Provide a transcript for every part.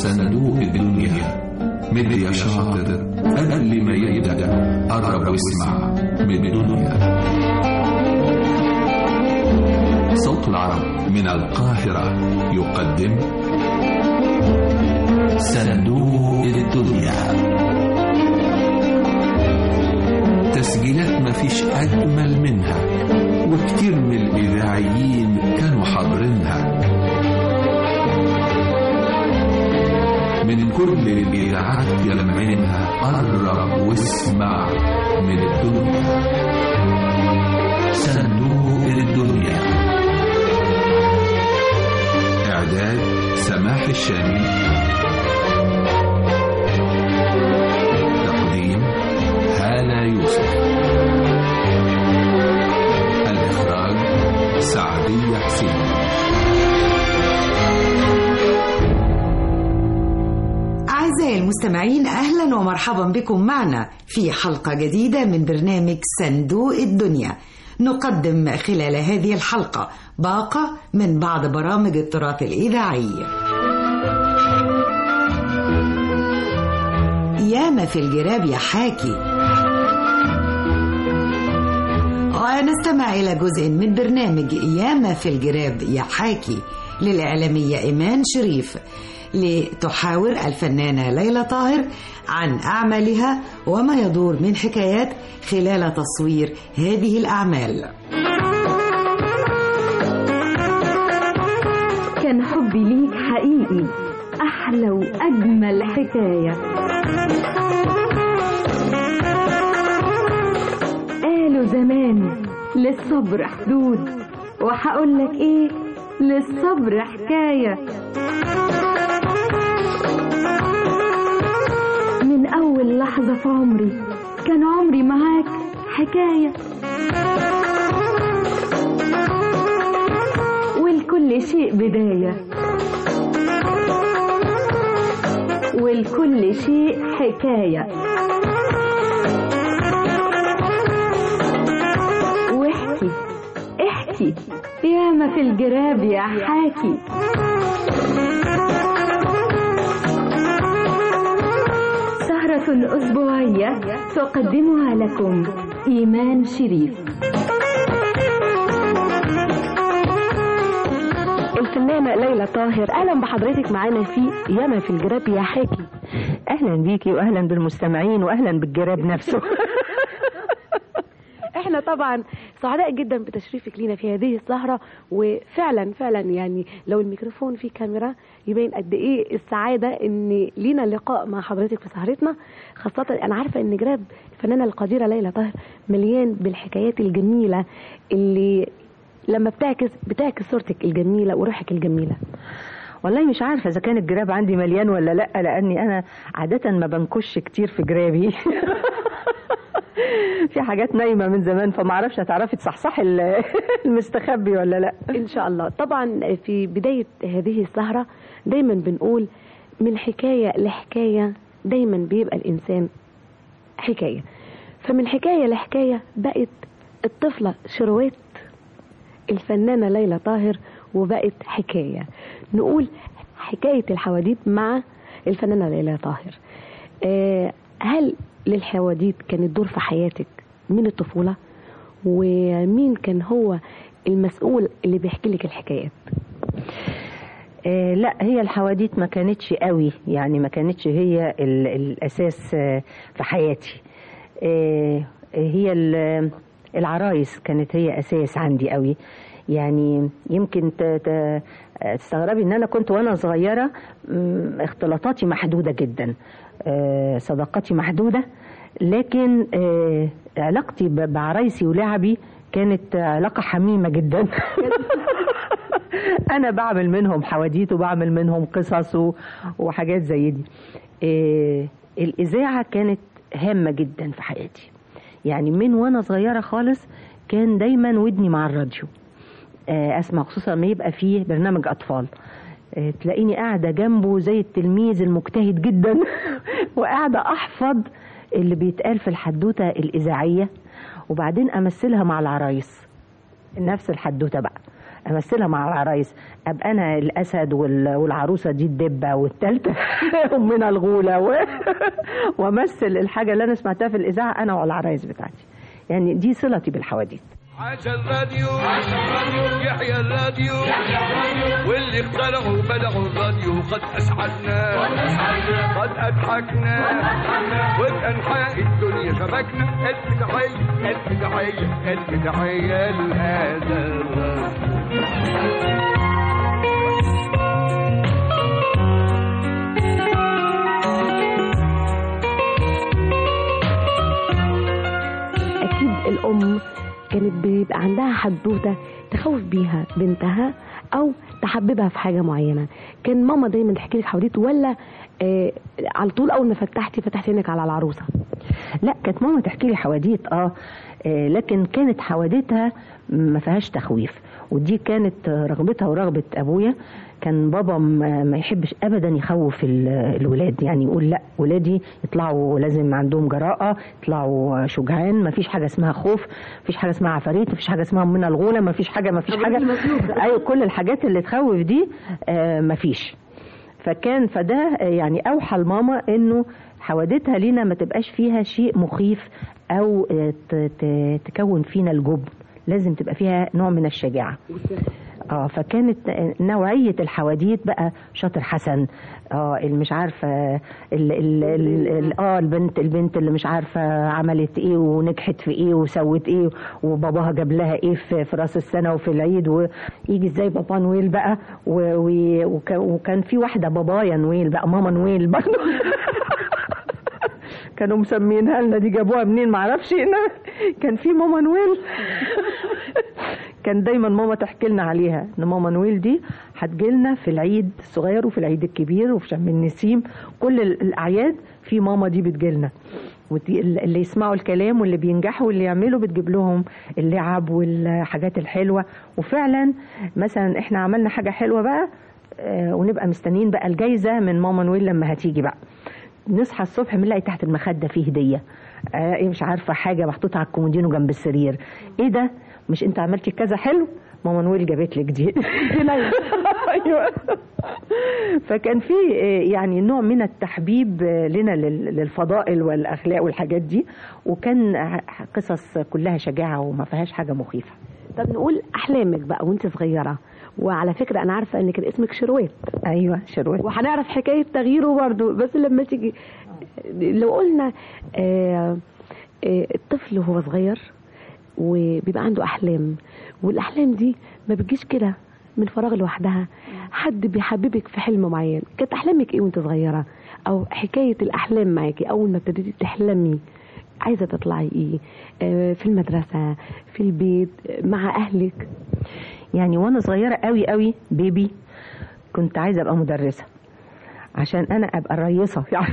صندوق الدنيا مد يا شاطر قبل ما يبدأ قرب واسمع من الدنيا صوت العرب من القاهرة يقدم صندوق الدنيا تسجيلات مفيش أجمل منها وكتير من الإذاعيين كانوا حاضرينها من كل الإذاعات يلمعينها قرب واسمع من الدنيا صندوق الدنيا إعداد سماح الشامي تقديم هالة يوسف الإخراج سعدية حسين أعزائي المستمعين أهلا ومرحبا بكم معنا في حلقة جديدة من برنامج صندوق الدنيا نقدم خلال هذه الحلقة باقة من بعض برامج التراث الإذاعي ياما في الجراب يا حاكي ونستمع إلى جزء من برنامج ياما في الجراب يا حاكي للإعلامية إيمان شريف لتحاور الفنانة ليلى طاهر عن أعمالها وما يدور من حكايات خلال تصوير هذه الأعمال كان حبي ليك حقيقي أحلى وأجمل حكاية قالوا زمان للصبر حدود وهقول لك ايه للصبر حكايه من أول لحظة في عمري كان عمري معاك حكاية والكل شيء بداية والكل شيء حكاية واحكي احكي ياما في الجراب يا حاكي سهرة أسبوعية تقدمها لكم إيمان شريف الفنانة ليلى طاهر أهلا بحضرتك معانا في ياما في الجراب يا حاكي اهلا بيكي واهلا بالمستمعين واهلا بالجراب نفسه احنا طبعا سعداء جدا بتشريفك لينا في هذه السهرة وفعلا فعلا يعني لو الميكروفون فيه كاميرا يبين قد ايه السعادة ان لينا لقاء مع حضرتك في سهرتنا خاصة انا عارفة ان جراب الفنانة القديرة ليلى طاهر مليان بالحكايات الجميلة اللي لما بتعكس بتعكس صورتك الجميلة وروحك الجميلة والله مش عارفه اذا كان الجراب عندي مليان ولا لا لاني انا عاده ما بنكش كتير في جرابي في حاجات نايمه من زمان فما اعرفش هتعرفي تصحصحي ال- المستخبي ولا لا ان شاء الله طبعا في بداية هذه السهرة دايما بنقول من حكاية لحكاية دايما بيبقى الانسان حكاية فمن حكاية لحكاية بقت الطفلة شروات الفنانة ليلى طاهر وبقت حكاية نقول حكاية الحواديت مع الفنانة ليلى طاهر آه، هل للحواديت كانت دور في حياتك من الطفولة ومين كان هو المسؤول اللي بيحكي لك الحكايات آه لا هي الحواديت ما كانتش قوي يعني ما كانتش هي ال- الاساس آه، في حياتي آه هي ال- العرايس كانت هي اساس عندي قوي يعني يمكن ت- ت- تستغربي ان انا كنت وانا صغيره مم، اختلاطاتي محدوده جدا آه، صداقاتي محدوده لكن آه، علاقتي ب- بعرايسي ولعبي كانت علاقه حميمه جدا انا بعمل منهم حواديت وبعمل منهم قصص و- وحاجات زي دي إيه الاذاعه كانت هامه جدا في حياتي يعني من وانا صغيره خالص كان دايما ودني مع الراديو آه، اسمع خصوصا لما يبقى فيه برنامج اطفال آه، تلاقيني قاعده جنبه زي التلميذ المجتهد جدا وقاعده احفظ اللي بيتقال في الحدوته الاذاعيه وبعدين امثلها مع العرايس نفس الحدوته بقى امثلها مع العرايس ابقى انا الاسد وال- والعروسه دي الدبه والثالثه امنا الغوله و... وامثل الحاجه اللي انا سمعتها في الاذاعه انا والعرايس بتاعتي يعني دي صلتي بالحواديت عاش الراديو عاش الراديو يحيى الراديو يحيى الراديو واللي اخترعوا بدعوا الراديو قد اسعدنا قد اضحكنا وبانحاء الدنيا شبكنا الف تحيه الف تحيه الف تحيه لهذا الراديو اكيد الام كانت بيبقى عندها حدوته تخوف بيها بنتها او تحببها في حاجه معينه كان ماما دايما تحكي لك حواديت ولا آه على طول اول ما فتحتي فتحتي عينك على العروسه لا كانت ماما تحكي لي حواديت اه آه، لكن كانت حواديتها ما فيهاش تخويف ودي كانت آه، رغبتها ورغبة أبويا كان بابا ما ما يحبش أبدا يخوف ال- الولاد يعني يقول لا ولادي يطلعوا لازم عندهم جراءة يطلعوا آه، شجعان ما فيش حاجة اسمها خوف ما فيش حاجة اسمها عفاريت ما فيش حاجة اسمها من الغولة ما فيش حاجة ما فيش حاجة أيوة كل الحاجات اللي تخوف دي آه، ما فيش فكان فده يعني اوحى لماما انه حوادثها لينا ما تبقاش فيها شيء مخيف او ت- ت- تكون فينا الجبن لازم تبقى فيها نوع من الشجاعه اه فكانت نوعيه الحواديت بقى شاطر حسن اه اللي مش عارفه ال ال ال ال اه البنت البنت اللي مش عارفه عملت ايه ونجحت في ايه وسوت ايه وباباها جاب لها ايه في, في راس السنه وفي العيد ويجي ازاي بابا نويل بقى و و وك وكان في واحده بابايا نويل بقى ماما نويل برضه كانوا مسمينها لنا دي جابوها منين معرفش إنما كان في ماما نويل كان دايما ماما تحكي لنا عليها ان ماما نويل دي هتجيلنا في العيد الصغير وفي العيد الكبير وفي شم النسيم كل ال- الاعياد في ماما دي بتجيلنا ودي ال- اللي يسمعوا الكلام واللي بينجحوا واللي يعملوا بتجيب لهم اللعب والحاجات الحلوه وفعلا مثلا احنا عملنا حاجه حلوه بقى آه، ونبقى مستنيين بقى الجايزه من ماما نويل لما هتيجي بقى نصحى الصبح بنلاقي تحت المخده فيه هديه آه إيه مش عارفه حاجه محطوطه على الكومودينو جنب السرير ايه ده مش انت عملتي كذا حلو ماما نويل جابت لك دي ايوه فكان في آه، يعني نوع من التحبيب آه، لنا لل- للفضائل والاخلاق والحاجات دي وكان ع- قصص كلها شجاعه وما فيهاش حاجه مخيفه طب نقول احلامك بقى وانت صغيره وعلى فكره انا عارفه ان كان اسمك شروات ايوه شروات وهنعرف حكايه تغييره برضه بس لما تيجي لو قلنا آه آه الطفل وهو صغير وبيبقى عنده احلام والاحلام دي ما بتجيش كده من فراغ لوحدها حد بيحببك في حلم معين كانت احلامك ايه وانت صغيره او حكايه الاحلام معاكي اول ما ابتديتي تحلمي عايزه تطلعي ايه آه في المدرسه في البيت آه، مع اهلك يعني وانا صغيره قوي قوي بيبي كنت عايزه ابقى مدرسه عشان انا ابقى الرئيسه يعني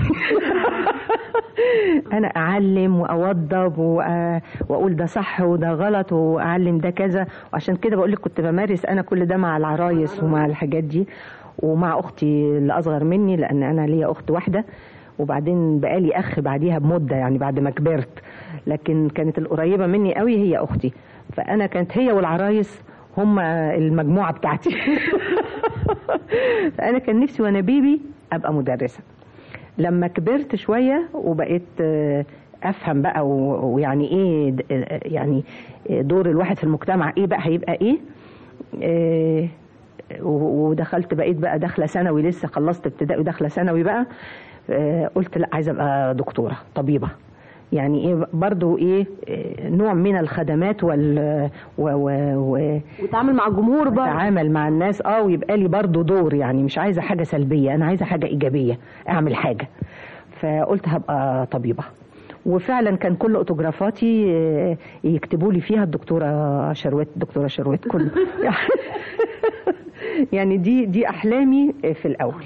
انا اعلم واوضب وأ- واقول ده صح وده غلط واعلم ده كذا وعشان كده بقول لك كنت بمارس انا كل ده مع العرايس ومع الحاجات دي ومع اختي اللي اصغر مني لان انا ليا اخت واحده وبعدين بقالي اخ بعديها بمده يعني بعد ما كبرت لكن كانت القريبه مني قوي هي اختي فانا كانت هي والعرايس هم المجموعه بتاعتي فانا كان نفسي وانا بيبي ابقى مدرسه لما كبرت شويه وبقيت آه، افهم بقى و- ويعني ايه د- آه، يعني دور الواحد في المجتمع ايه بقى هيبقى ايه آه، و- ودخلت بقيت بقى داخله ثانوي لسه خلصت ابتدائي وداخله ثانوي بقى آه، قلت لا عايزه ابقى دكتوره طبيبه يعني ايه برضو ايه آه، نوع من الخدمات وال و و و وتعامل مع الجمهور برضه اتعامل مع الناس اه ويبقى لي برضو دور يعني مش عايزه حاجه سلبيه انا عايزه حاجه ايجابيه اعمل حاجه فقلت هبقى طبيبه وفعلا كان كل اوتوجرافاتي آه، يكتبوا لي فيها الدكتوره شروات الدكتوره شروات كله يعني دي دي احلامي في الاول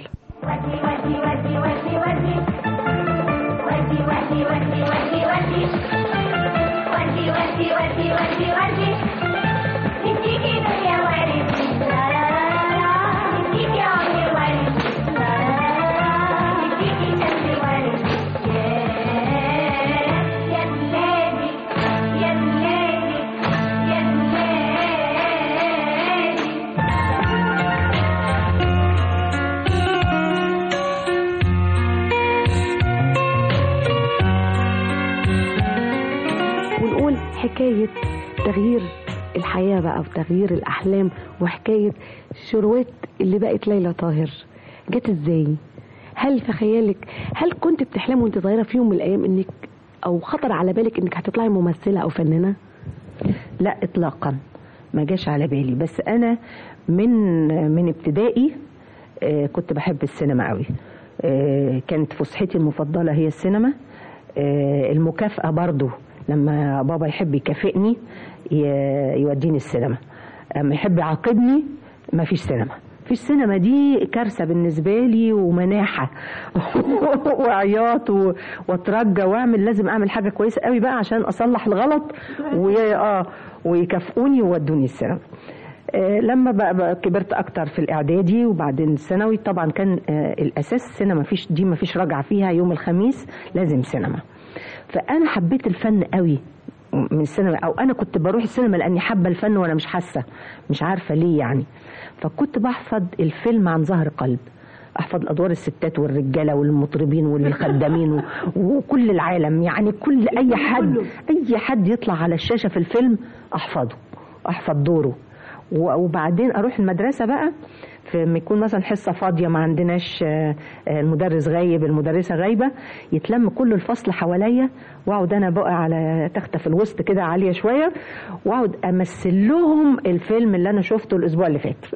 هل حكاية تغيير الحياة بقى وتغيير الأحلام وحكاية شروات اللي بقت ليلى طاهر جت ازاي؟ هل في خيالك هل كنت بتحلم وانت صغيرة في يوم من الأيام انك أو خطر على بالك انك هتطلعي ممثلة أو فنانة؟ لا اطلاقا ما جاش على بالي بس انا من من ابتدائي آه، كنت بحب السينما قوي آه، كانت فسحتي المفضله هي السينما آه، المكافاه برضو لما بابا يحب يكافئني ي- يوديني السينما اما يحب يعاقبني ما فيش سينما في السينما دي كارثه بالنسبه لي ومناحه وعياط و- واترجى واعمل لازم اعمل حاجه كويسه قوي بقى عشان اصلح الغلط و... اه ويكافئوني ويودوني السينما آه، لما بقى, بقى كبرت اكتر في الاعدادي وبعدين الثانوي طبعا كان آه، الاساس السينما فيش دي ما فيش راجعه فيها يوم الخميس لازم سينما فانا حبيت الفن قوي من السينما او انا كنت بروح السينما لاني حابه الفن وانا مش حاسه مش عارفه ليه يعني فكنت بحفظ الفيلم عن ظهر قلب احفظ ادوار الستات والرجاله والمطربين والخدامين و- وكل العالم يعني كل اي حد اي حد يطلع على الشاشه في الفيلم احفظه احفظ دوره و- وبعدين اروح المدرسه بقى في لما يكون مثلا حصه فاضيه ما عندناش آه، آه، المدرس غايب المدرسه غايبه يتلم كل الفصل حواليا واقعد انا بقى على تخته في الوسط كده عاليه شويه واقعد امثل لهم الفيلم اللي انا شفته الاسبوع اللي فات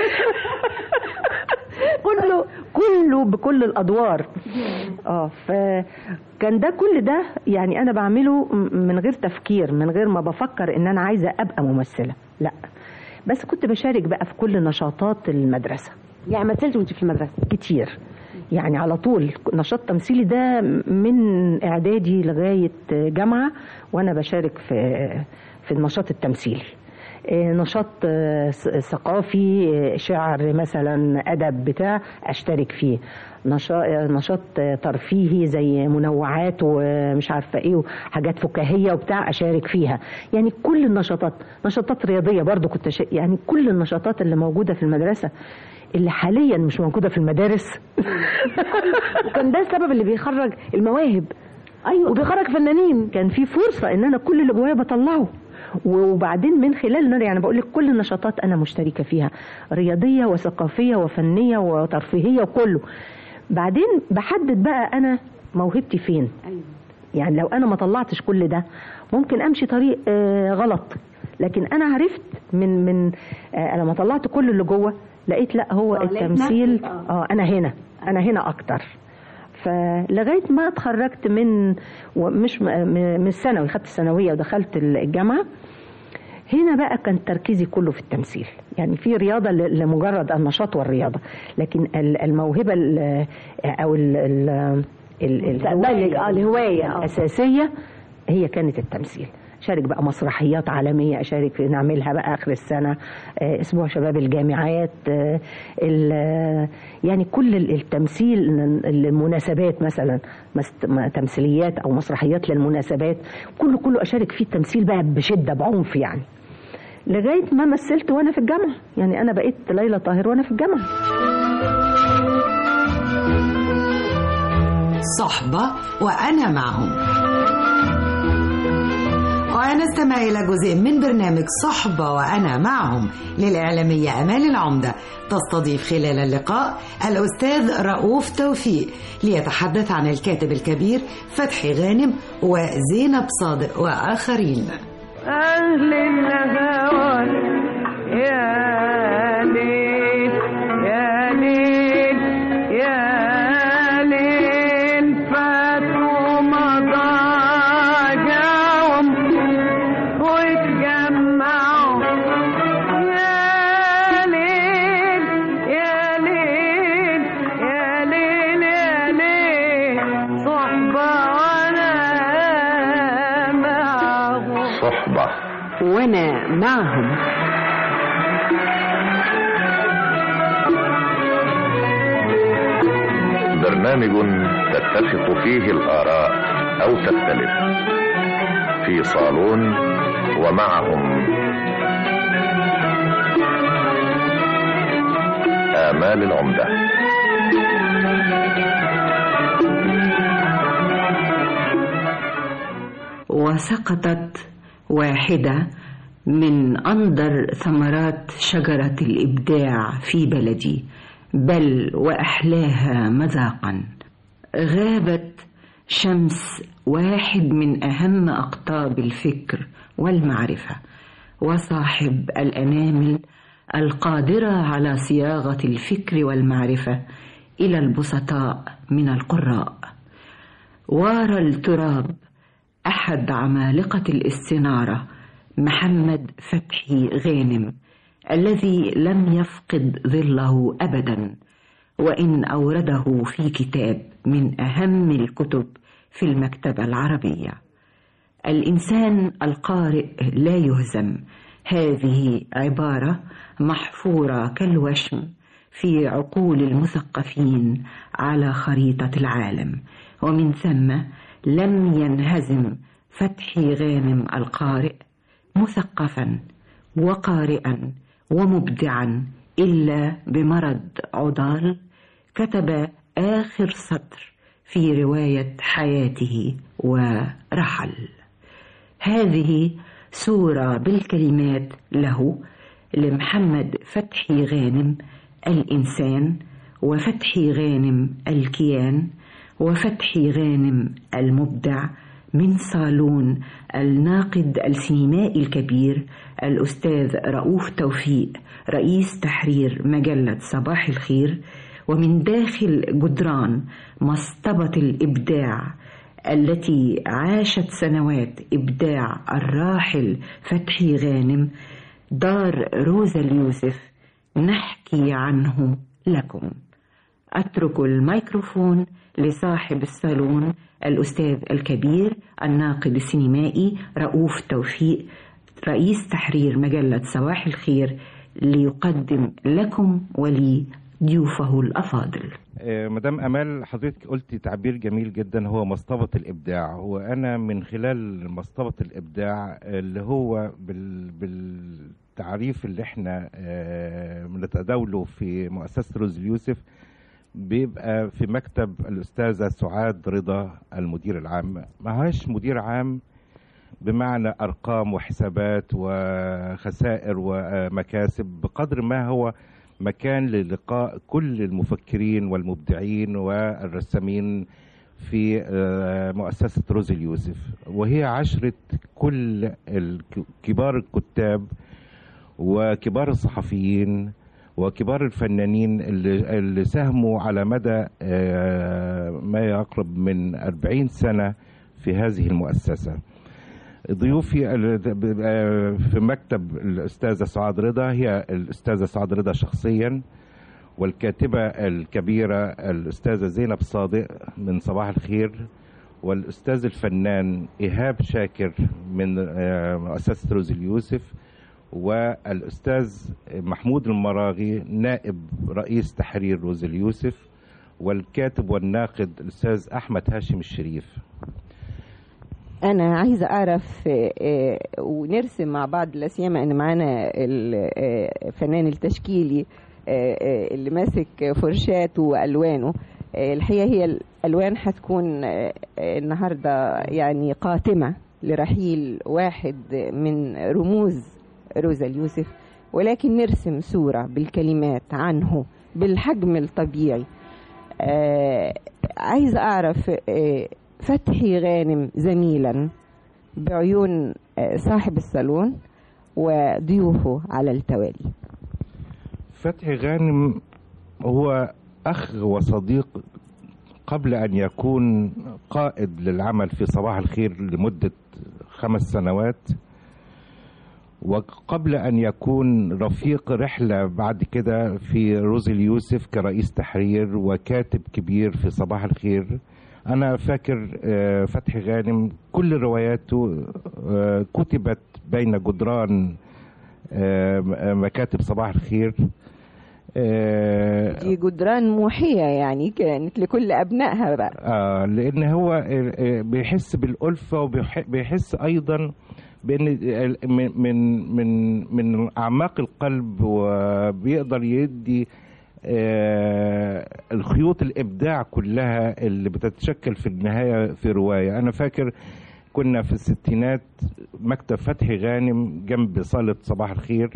كله كله بكل الادوار اه فكان ده كل ده يعني انا بعمله م- من غير تفكير من غير ما بفكر ان انا عايزه ابقى ممثله لا بس كنت بشارك بقى في كل نشاطات المدرسه يعني مثلت وانت في المدرسة كتير يعني على طول نشاط تمثيلي ده من اعدادي لغايه جامعه وانا بشارك في في النشاط التمثيلي آه، نشاط آه، ث- ثقافي آه، شعر مثلا ادب بتاع اشترك فيه نشا- آه، نشاط آه، ترفيهي زي منوعات ومش عارفه ايه وحاجات فكاهيه وبتاع اشارك فيها يعني كل النشاطات نشاطات رياضيه برضو كنت أش- يعني كل النشاطات اللي موجوده في المدرسه اللي حاليا مش موجوده في المدارس وكان ده السبب اللي بيخرج المواهب ايوه وبيخرج فنانين كان في فرصه ان انا كل اللي جوايا بطلعه وبعدين من خلال ان أنا يعني بقول لك كل النشاطات انا مشتركه فيها رياضيه وثقافيه وفنيه وترفيهيه وكله بعدين بحدد بقى انا موهبتي فين يعني لو انا ما طلعتش كل ده ممكن امشي طريق آه، غلط لكن انا عرفت من من آه، لما طلعت كل اللي جوه لقيت لا هو التمثيل اه انا هنا انا هنا اكتر فلغايه ما اتخرجت من ومش م- م- من الثانوي خدت الثانويه ودخلت الجامعه هنا بقى كان تركيزي كله في التمثيل يعني في رياضة ل- لمجرد النشاط والرياضة لكن ال- الموهبة ال- أو ال- ال- ال- مستقبلك، آه، الهواية، آه. الأساسية هي كانت التمثيل شارك بقى مسرحيات عالمية أشارك في نعملها بقى آخر السنة آه، أسبوع شباب الجامعات آه، ال- يعني كل ال- التمثيل المناسبات مثلا مست- م- تمثيليات أو مسرحيات للمناسبات كله كله أشارك فيه التمثيل بقى بشدة بعنف يعني لغايه ما مثلت وانا في الجامعه يعني انا بقيت ليلى طاهر وانا في الجامعه صحبة وأنا معهم ونستمع إلى جزء من برنامج صحبة وأنا معهم للإعلامية أمال العمدة تستضيف خلال اللقاء الأستاذ رؤوف توفيق ليتحدث عن الكاتب الكبير فتحي غانم وزينب صادق وآخرين أهل الهوى يا ليل يا ليل يا ليل فاتوا مضاجعهم واتجمعوا يا ليل يا ليل يا ليل يا ليل صحبة وأنا معهم صحبة وانا معهم برنامج تتفق فيه الآراء أو تختلف في صالون ومعهم آمال العمدة وسقطت واحدة من أندر ثمرات شجرة الإبداع في بلدي بل وأحلاها مذاقا غابت شمس واحد من أهم أقطاب الفكر والمعرفة وصاحب الأنامل القادرة على صياغة الفكر والمعرفة إلى البسطاء من القراء وار التراب أحد عمالقة الاستنارة محمد فتحي غانم الذي لم يفقد ظله أبدا وإن أورده في كتاب من أهم الكتب في المكتبة العربية الإنسان القارئ لا يهزم هذه عبارة محفورة كالوشم في عقول المثقفين على خريطة العالم ومن ثم لم ينهزم فتحي غانم القارئ مثقفا وقارئا ومبدعا إلا بمرض عضال كتب آخر سطر في رواية حياته ورحل هذه صورة بالكلمات له لمحمد فتحي غانم الإنسان وفتحي غانم الكيان وفتحي غانم المبدع من صالون الناقد السينمائي الكبير الأستاذ رؤوف توفيق رئيس تحرير مجلة صباح الخير ومن داخل جدران مصطبة الإبداع التي عاشت سنوات إبداع الراحل فتحي غانم دار روزا اليوسف نحكي عنه لكم أترك الميكروفون لصاحب الصالون الأستاذ الكبير الناقد السينمائي رؤوف توفيق رئيس تحرير مجلة صباح الخير ليقدم لكم ولي ضيوفه الأفاضل آه، مدام امال حضرتك قلتي تعبير جميل جدا هو مصطبه الابداع وانا من خلال مصطبه الابداع اللي هو بال بالتعريف اللي احنا آه، بنتداوله في مؤسسه روز اليوسف بيبقى في مكتب الاستاذه سعاد رضا المدير العام ما هوش مدير عام بمعنى ارقام وحسابات وخسائر ومكاسب بقدر ما هو مكان للقاء كل المفكرين والمبدعين والرسامين في آه، مؤسسة روز اليوسف وهي عشرة كل الك- كبار الكتاب وكبار الصحفيين وكبار الفنانين اللي, اللي ساهموا على مدى آه، ما يقرب من أربعين سنة في هذه المؤسسة ضيوفي ال- آه، في مكتب الأستاذة سعاد رضا هي الأستاذة سعاد رضا شخصيا والكاتبة الكبيرة الأستاذة زينب صادق من صباح الخير والأستاذ الفنان إيهاب شاكر من آه، مؤسسة روز اليوسف والأستاذ محمود المراغي نائب رئيس تحرير روز اليوسف والكاتب والناقد الأستاذ أحمد هاشم الشريف انا عايزه اعرف آه، آه، ونرسم مع بعض لا سيما ان معانا الفنان التشكيلي آه، آه، اللي ماسك فرشاته والوانه آه، الحقيقه هي الالوان هتكون آه، آه، النهارده يعني قاتمه لرحيل واحد من رموز روزا اليوسف ولكن نرسم صوره بالكلمات عنه بالحجم الطبيعي آه، عايزه اعرف آه، فتحي غانم زميلا بعيون آه، صاحب الصالون وضيوفه على التوالي فتحي غانم هو أخ وصديق قبل أن يكون قائد للعمل في صباح الخير لمدة خمس سنوات وقبل أن يكون رفيق رحلة بعد كده في روز اليوسف كرئيس تحرير وكاتب كبير في صباح الخير أنا فاكر آه، فتحي غانم كل رواياته آه، كتبت بين جدران آه، مكاتب صباح الخير آه، دي جدران موحية يعني كانت لكل أبنائها بقى آه لان هو آه، آه، بيحس بالالفه وبيحس ايضا بان ال- من من من من اعماق القلب وبيقدر يدي آه، الخيوط الابداع كلها اللي بتتشكل في النهايه في روايه انا فاكر كنا في الستينات مكتب فتحي غانم جنب صالة صباح الخير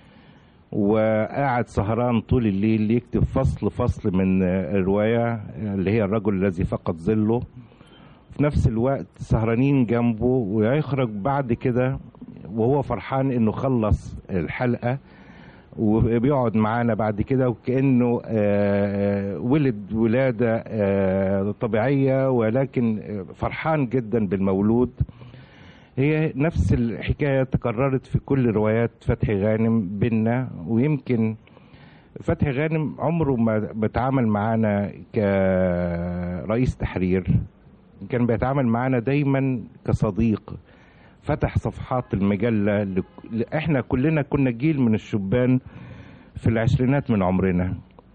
وقاعد سهران طول الليل يكتب فصل فصل من الرواية اللي هي الرجل الذي فقد ظله في نفس الوقت سهرانين جنبه ويخرج بعد كده وهو فرحان انه خلص الحلقة وبيقعد معانا بعد كده وكأنه آه، ولد ولادة آه، طبيعية ولكن فرحان جدا بالمولود هي نفس الحكاية تكررت في كل روايات فتحي غانم بينا ويمكن فتحي غانم عمره ما بتعامل معانا كرئيس تحرير كان بيتعامل معانا دايما كصديق فتح صفحات المجلة لك- احنا كلنا كنا جيل من الشبان في العشرينات من عمرنا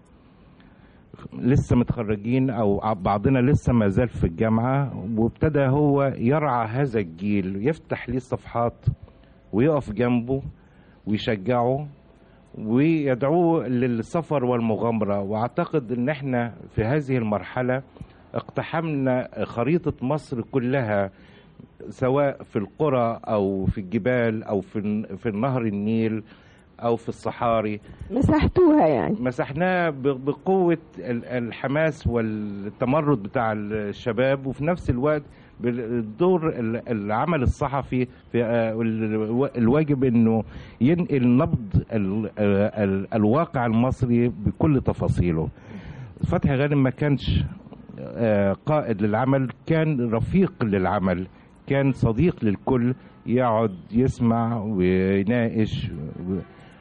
لسه متخرجين او بعضنا لسه ما زال في الجامعة وابتدى هو يرعى هذا الجيل يفتح ليه الصفحات ويقف جنبه ويشجعه ويدعوه للسفر والمغامرة واعتقد ان احنا في هذه المرحلة اقتحمنا خريطة مصر كلها سواء في القرى او في الجبال او في في النهر النيل او في الصحاري مسحتوها يعني مسحناها ب- بقوة ال- الحماس والتمرد بتاع الشباب وفي نفس الوقت بالدور ال- العمل الصحفي في آه، ال- الواجب انه ينقل نبض ال- آه، ال- الواقع المصري بكل تفاصيله فتحي غانم ما كانش آه، قائد للعمل كان رفيق للعمل كان صديق للكل يقعد يسمع ويناقش و-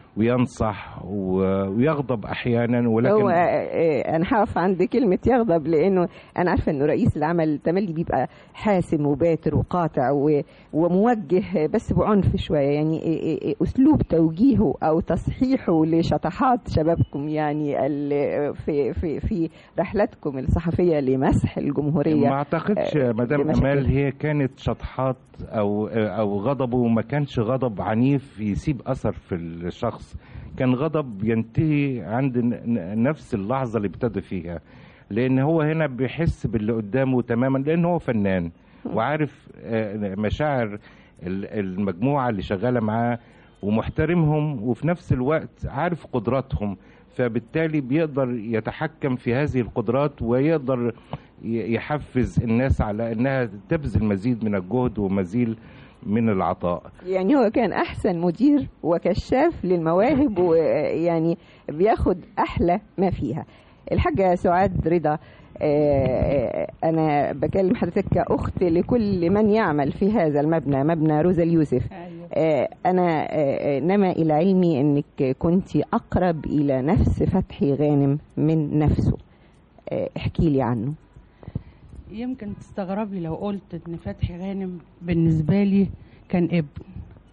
وينصح و- ويغضب احيانا هو ولكن آه، آه، انا هقف عند كلمه يغضب لانه انا عارفه انه رئيس العمل تملي بيبقى حاسم وباتر وقاطع و- وموجه بس بعنف شويه يعني آه، آه، آه، اسلوب توجيهه او تصحيحه لشطحات شبابكم يعني ال- في في في رحلتكم الصحفيه لمسح الجمهوريه ما اعتقدش آه، مدام لمشاكل. امال هي كانت شطحات او او غضبه ما كانش غضب عنيف يسيب اثر في الشخص كان غضب ينتهي عند ن- ن- نفس اللحظه اللي ابتدى فيها لان هو هنا بيحس باللي قدامه تماما لان هو فنان وعارف آه، مشاعر ال- المجموعه اللي شغاله معاه ومحترمهم وفي نفس الوقت عارف قدراتهم فبالتالي بيقدر يتحكم في هذه القدرات ويقدر ي- يحفز الناس على انها تبذل مزيد من الجهد ومزيد من العطاء يعني هو كان احسن مدير وكشاف للمواهب ويعني بياخد احلى ما فيها الحاجه سعاد رضا آه، انا بكلم حضرتك كاخت لكل من يعمل في هذا المبنى مبنى روزا اليوسف آه، انا آه، نما الى علمي انك كنت اقرب الى نفس فتحي غانم من نفسه آه، احكي لي عنه يمكن تستغربي لو قلت ان فتحي غانم بالنسبه لي كان ابن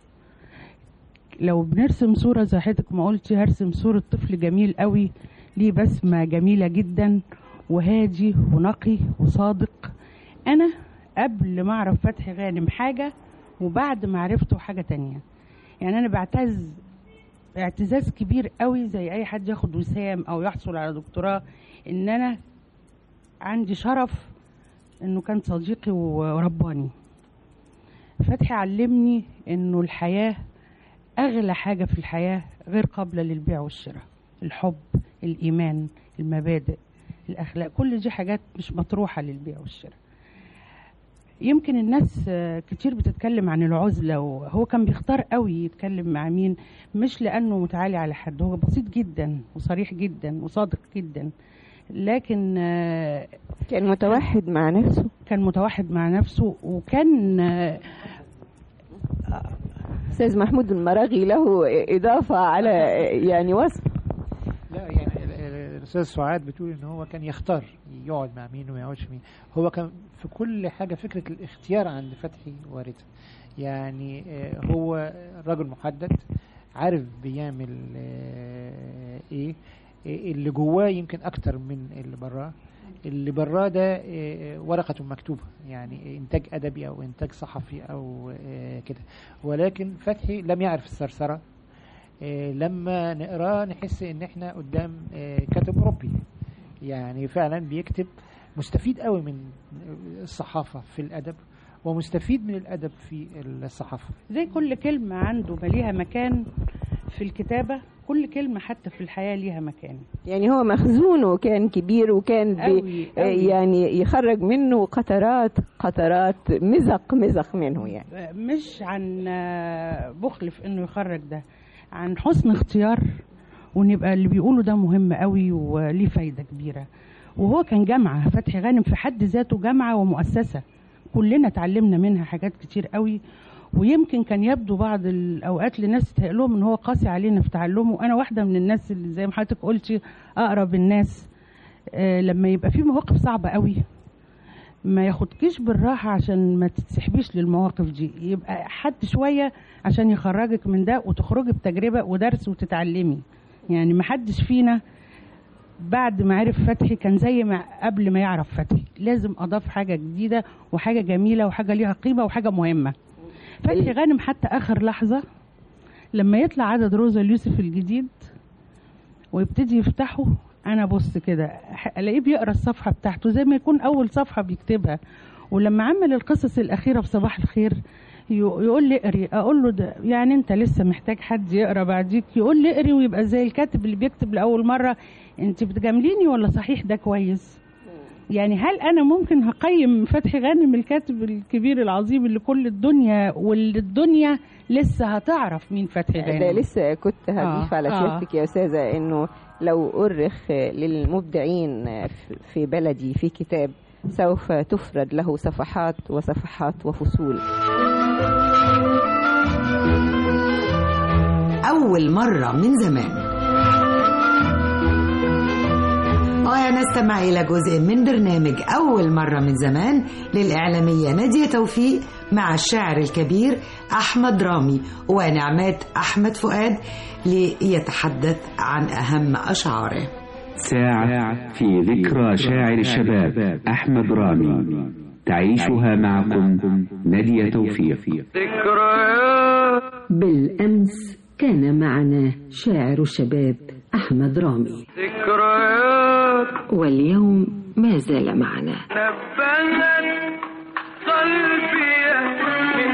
لو بنرسم صوره زي حضرتك ما قلتي هرسم صوره طفل جميل قوي ليه بسمه جميله جدا وهادي ونقي وصادق انا قبل ما اعرف فتحي غانم حاجه وبعد ما عرفته حاجه تانية يعني انا بعتز اعتزاز كبير قوي زي اي حد ياخد وسام او يحصل على دكتوراه ان انا عندي شرف انه كان صديقي ورباني فتحي علمني انه الحياة اغلى حاجة في الحياة غير قابلة للبيع والشراء الحب الايمان المبادئ الاخلاق كل دي حاجات مش مطروحة للبيع والشراء يمكن الناس آه، كتير بتتكلم عن العزلة وهو كان بيختار قوي يتكلم مع مين مش لأنه متعالي على حد هو بسيط جدا وصريح جدا وصادق جدا لكن آه، كان متوحد مع نفسه كان متوحد مع نفسه وكان آه، استاذ محمود المراغي له اضافه على يعني وصف لا يعني ال- ال- الاستاذ سعاد بتقول ان هو كان يختار يقعد مع مين وما يقعدش مين هو كان في كل حاجه فكره الاختيار عند فتحي وارده يعني آه، هو رجل محدد عارف بيعمل آه، ايه آه، اللي جواه يمكن اكتر من اللي براه اللي براه ده آه، ورقة مكتوبة يعني إنتاج أدبي أو إنتاج صحفي أو آه، كده ولكن فتحي لم يعرف الثرثرة آه، لما نقراه نحس ان احنا قدام آه، كاتب اوروبي يعني فعلا بيكتب مستفيد قوي من الصحافه في الادب ومستفيد من الادب في الصحافه زي كل كلمة عنده ما ليها مكان في الكتابة كل كلمة حتى في الحياة ليها مكان يعني هو مخزونه كان كبير وكان بي أوي، أوي. يعني يخرج منه قطرات قطرات مزق مزق منه يعني مش عن بخل في انه يخرج ده عن حسن اختيار وان يبقى اللي بيقوله ده مهم قوي وليه فايدة كبيرة وهو كان جامعة فتحي غانم في حد ذاته جامعة ومؤسسة كلنا اتعلمنا منها حاجات كتير قوي ويمكن كان يبدو بعض الاوقات لناس تهيأ لهم ان هو قاسي علينا في تعلمه انا واحده من الناس اللي زي ما حضرتك قلتي اقرب الناس آه لما يبقى في مواقف صعبه قوي ما ياخدكيش بالراحه عشان ما تتسحبيش للمواقف دي يبقى حد شويه عشان يخرجك من ده وتخرجي بتجربه ودرس وتتعلمي يعني ما حدش فينا بعد ما عرف فتحي كان زي ما قبل ما يعرف فتحي لازم اضاف حاجه جديده وحاجه جميله وحاجه ليها قيمه وحاجه مهمه فتحي غانم حتى اخر لحظه لما يطلع عدد روزا اليوسف الجديد ويبتدي يفتحه انا بص كده الاقيه بيقرا الصفحه بتاعته زي ما يكون اول صفحه بيكتبها ولما عمل القصص الاخيره في صباح الخير يقول لي اقري اقول له ده يعني انت لسه محتاج حد يقرا بعديك يقول لي اقري ويبقى زي الكاتب اللي بيكتب لاول مره انت بتجامليني ولا صحيح ده كويس يعني هل انا ممكن هقيم فتحي غانم الكاتب الكبير العظيم اللي كل الدنيا واللي الدنيا لسه هتعرف مين فتحي غانم ده لسه كنت هضيف آه، على آه. سيادتك يا استاذه انه لو أرخ للمبدعين في بلدي في كتاب سوف تفرد له صفحات وصفحات وفصول أول مرة من زمان ونستمع إلى جزء من برنامج أول مرة من زمان للإعلامية نادية توفيق مع الشاعر الكبير أحمد رامي ونعمات أحمد فؤاد ليتحدث عن أهم أشعاره ساعة في ذكرى شاعر الشباب أحمد رامي تعيشها معكم نادية توفيق بالأمس كان معنا شاعر الشباب أحمد رامي ذكريات واليوم ما زال معنا نبهت قلبي من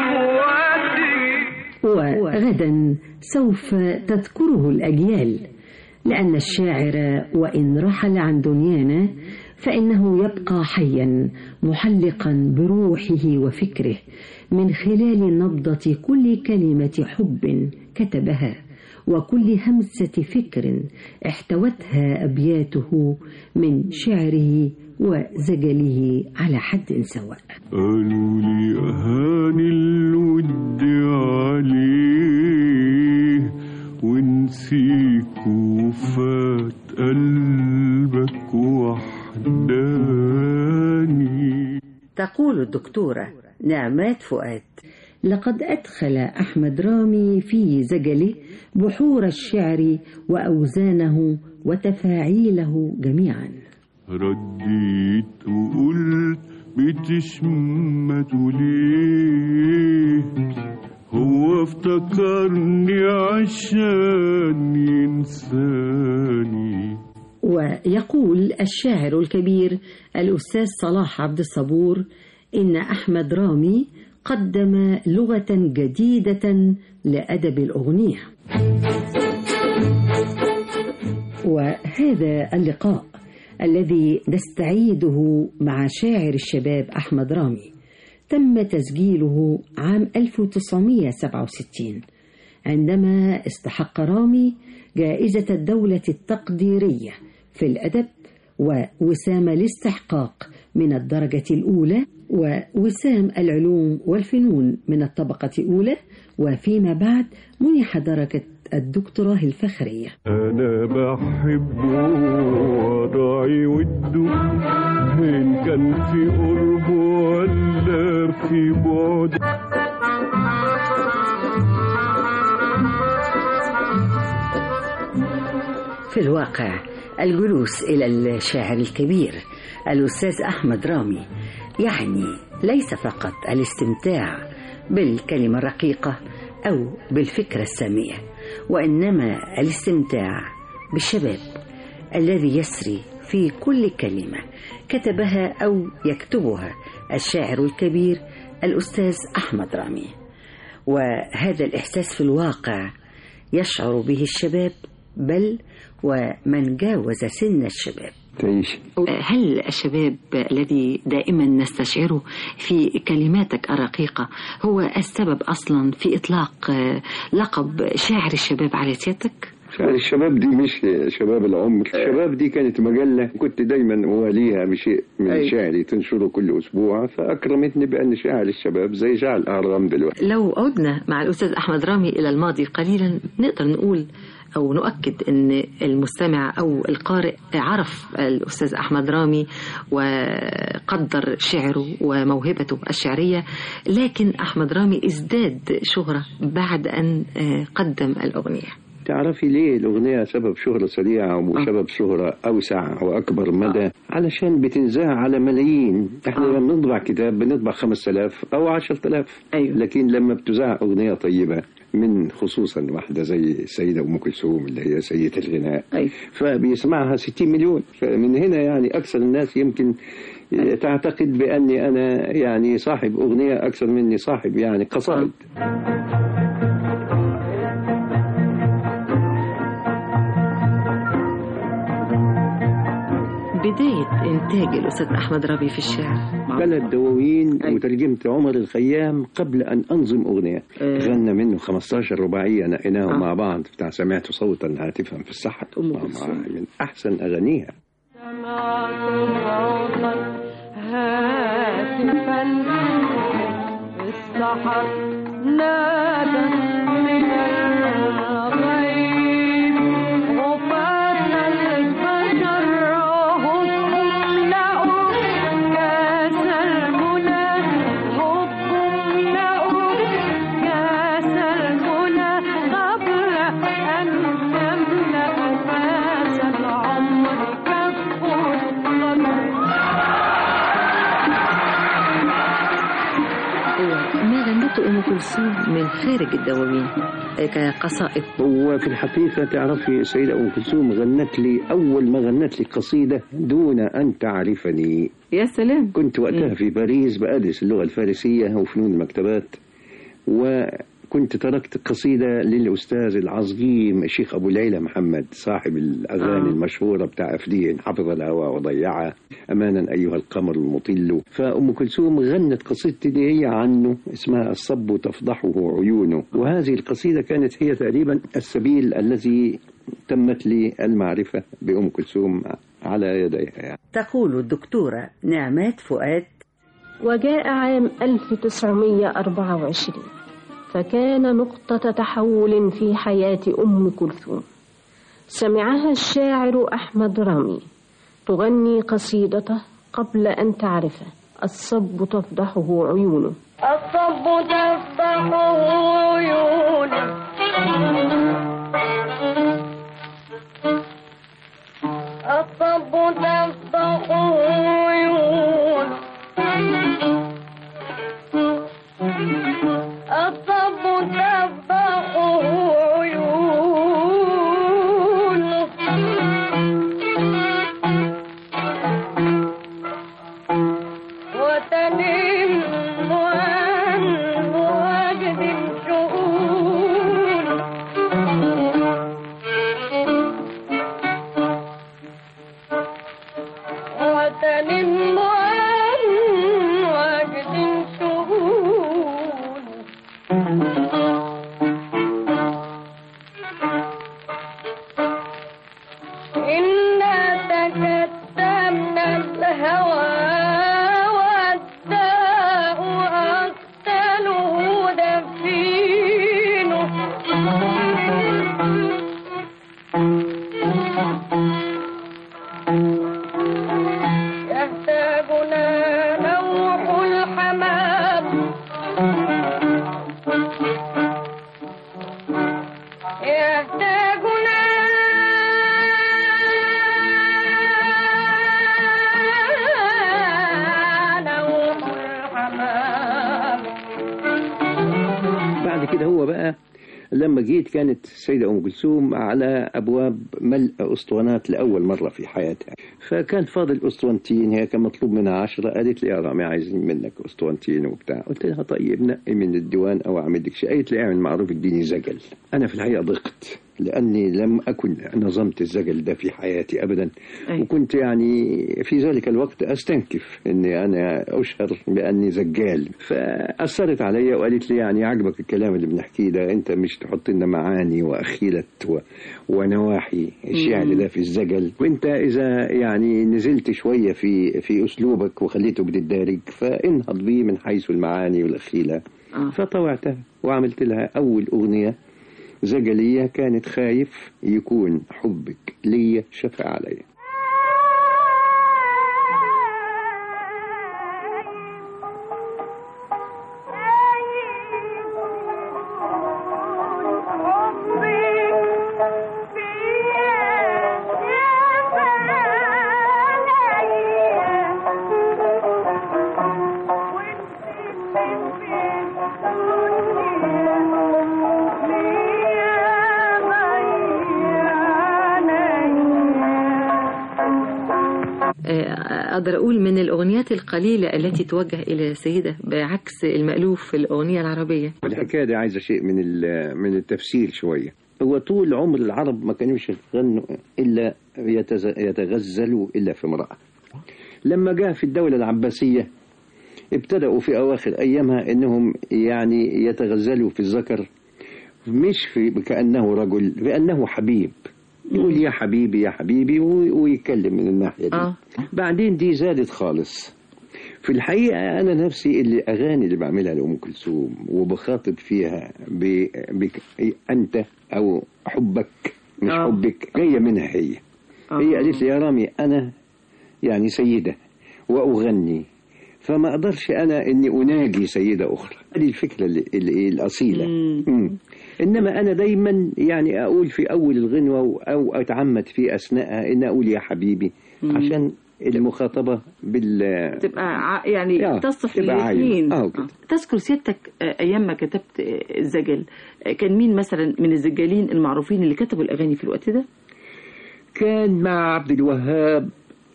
غمواتي وغدا سوف تذكره الأجيال لأن الشاعر وإن رحل عن دنيانا فإنه يبقى حيا محلقا بروحه وفكره من خلال نبضة كل كلمة حب كتبها وكل همسة فكر احتوتها أبياته من شعره وزجله على حد سواء قالوا لي أهاني الود عليه ونسيك وفات قلبك وحداني تقول الدكتورة نعمات فؤاد لقد أدخل أحمد رامي في زجله بحور الشعر وأوزانه وتفاعيله جميعا رديت وقلت بتشمت ليه هو افتكرني عشان ينساني ويقول الشاعر الكبير الأستاذ صلاح عبد الصبور إن أحمد رامي قدم لغة جديدة لأدب الأغنية وهذا اللقاء الذي نستعيده مع شاعر الشباب أحمد رامي تم تسجيله عام 1967 عندما استحق رامي جائزة الدولة التقديرية في الأدب ووسام الاستحقاق من الدرجة الأولى ووسام العلوم والفنون من الطبقة الأولى وفيما بعد منح درجة الدكتوراه الفخرية أنا بحبه وراعي وده إن كان في قرب ولا في بعد في الواقع الجلوس إلى الشاعر الكبير الأستاذ أحمد رامي يعني ليس فقط الاستمتاع بالكلمة الرقيقة أو بالفكرة السامية وإنما الاستمتاع بالشباب الذي يسري في كل كلمة كتبها أو يكتبها الشاعر الكبير الأستاذ أحمد رامي وهذا الإحساس في الواقع يشعر به الشباب بل ومن جاوز سن الشباب تعيش هل الشباب الذي دائما نستشعره في كلماتك الرقيقة هو السبب أصلا في إطلاق لقب شاعر الشباب على سيادتك؟ شعر الشباب دي مش شباب العمر الشباب دي كانت مجلة كنت دايما أواليها بشيء من أي. شعري تنشره كل أسبوع فأكرمتني بأن شاعر الشباب زي شاعر الأهرام دلوقتي لو عدنا مع الأستاذ أحمد رامي إلى الماضي قليلا نقدر نقول أو نؤكد أن المستمع أو القارئ عرف الأستاذ أحمد رامي وقدر شعره وموهبته الشعرية لكن أحمد رامي ازداد شهرة بعد أن قدم الأغنية تعرفي ليه الأغنية سبب شهرة سريعة وسبب شهرة أوسع وأكبر مدى علشان بتنزاع على ملايين احنا لما بنطبع كتاب بنطبع 5000 أو 10000 أيوة. لكن لما بتذاع أغنية طيبة من خصوصا واحدة زي السيدة أم كلثوم اللي هي سيدة الغناء أيوة. فبيسمعها 60 مليون فمن هنا يعني أكثر الناس يمكن تعتقد بأني أنا يعني صاحب أغنية أكثر مني صاحب يعني قصائد بداية إنتاج الأستاذ أحمد رامي في الشعر ثلاث دواوين وترجمت عمر الخيام قبل أن أنظم أغنية أه. غنى منه 15 رباعية نقيناهم آه. مع بعض بتاع سمعت صوتا هاتفا في السحر من أحسن أغانيها هاتفا في السحر نادى من الغيب غفاة البشر هم لقوا كاس المنى هم لقوا كاس المنى قبل أن نملأ كاس العمر كف ما غنته أم كلثوم من خارج الدواوين كقصائد هو في الحقيقة تعرفي السيدة أم كلثوم غنت لي أول ما غنت لي قصيدة دون أن تعرفني يا سلام كنت وقتها في باريس بأدرس اللغة الفارسية وفنون المكتبات وكنت تركت قصيدة للأستاذ العظيم الشيخ أبو ليلى محمد صاحب الأغاني آه. المشهورة بتاع أفدين حفظ الهوى وضيعها أمانا أيها القمر المطل فأم كلثوم غنت قصيدتي دي هي عنه اسمها الصب تفضحه عيونه وهذه القصيدة كانت هي تقريبا السبيل الذي تمت لي المعرفة بأم كلثوم على يديها يعني. تقول الدكتورة نعمات فؤاد وجاء عام 1924 فكان نقطة تحول في حياة أم كلثوم سمعها الشاعر أحمد رامي تغني قصيدته قبل أن تعرفه الصب تفضحه عيونه الصب تفضحه عيونه الصب تفضحه عيونه الصب تفضحه عيونه وتنم عن وجد شؤون وتنم عن وجد شؤون إنا تكتمنا الهوى والداء أقتله دفينه يهتاجنا نوح الحمام يهتاجنا نوح الحمام بعد كده هو بقى فلما جيت كانت السيدة أم كلثوم على أبواب ملء أسطوانات لأول مرة في حياتها فكان فاضل أسطوانتين هي كان مطلوب منها عشرة قالت لي يا رامي عايزين منك أسطوانتين وبتاع قلت لها طيب نقي من الديوان أو أعمل لك شيء قالت لي اعمل معروف اديني زجل أنا في الحقيقة ضغط لأني لم أكن نظمت الزجل ده في حياتي أبدا وكنت يعني في ذلك الوقت أستنكف أني أنا أشهر بأني زجال فأثرت عليا وقالت لي يعني عجبك الكلام اللي بنحكيه ده أنت مش تحط لنا معاني وأخيلة و... ونواحي الشعر مم. ده في الزجل وأنت إذا يعني نزلت شوية في في أسلوبك وخليته بتدارج فانهض بيه من حيث المعاني والأخيلة فطوعتها وعملت لها أول أغنية زجلية كانت خايف يكون حبك ليا شفع عليا آه، أقدر أقول من الأغنيات القليلة التي توجه إلى السيدة بعكس المألوف في الأغنية العربية الحكاية دي عايزة شيء من ال- من التفسير شوية هو طول عمر العرب ما كانوش يغنوا إلا يتز- يتغزلوا إلا في امرأة لما جاء في الدولة العباسية ابتدأوا في أواخر أيامها إنهم يعني يتغزلوا في الذكر مش في كأنه رجل بأنه حبيب يقول يا حبيبي يا حبيبي و- ويتكلم من الناحية دي آه. بعدين دي زادت خالص في الحقيقة أنا نفسي اللي أغاني اللي بعملها لأم كلثوم وبخاطب فيها ب... بك... أنت أو حبك مش آه. حبك جاية منها هي آه. هي قالت لي يا رامي أنا يعني سيدة وأغني فما أقدرش أنا إني أناجي سيدة أخرى هذه الفكرة اللي... اللي... الأصيلة مم. إنما أنا دايما يعني أقول في أول الغنوة أو أتعمد في أثناءها إن أقول يا حبيبي مم. عشان المخاطبة بال تبقى ع- يعني آه، تصف تبقى عايمة. الاثنين آه، كده. تذكر سيادتك آه، ايام ما كتبت آه، الزجل آه، كان مين مثلا من الزجالين المعروفين اللي كتبوا الاغاني في الوقت ده كان مع عبد الوهاب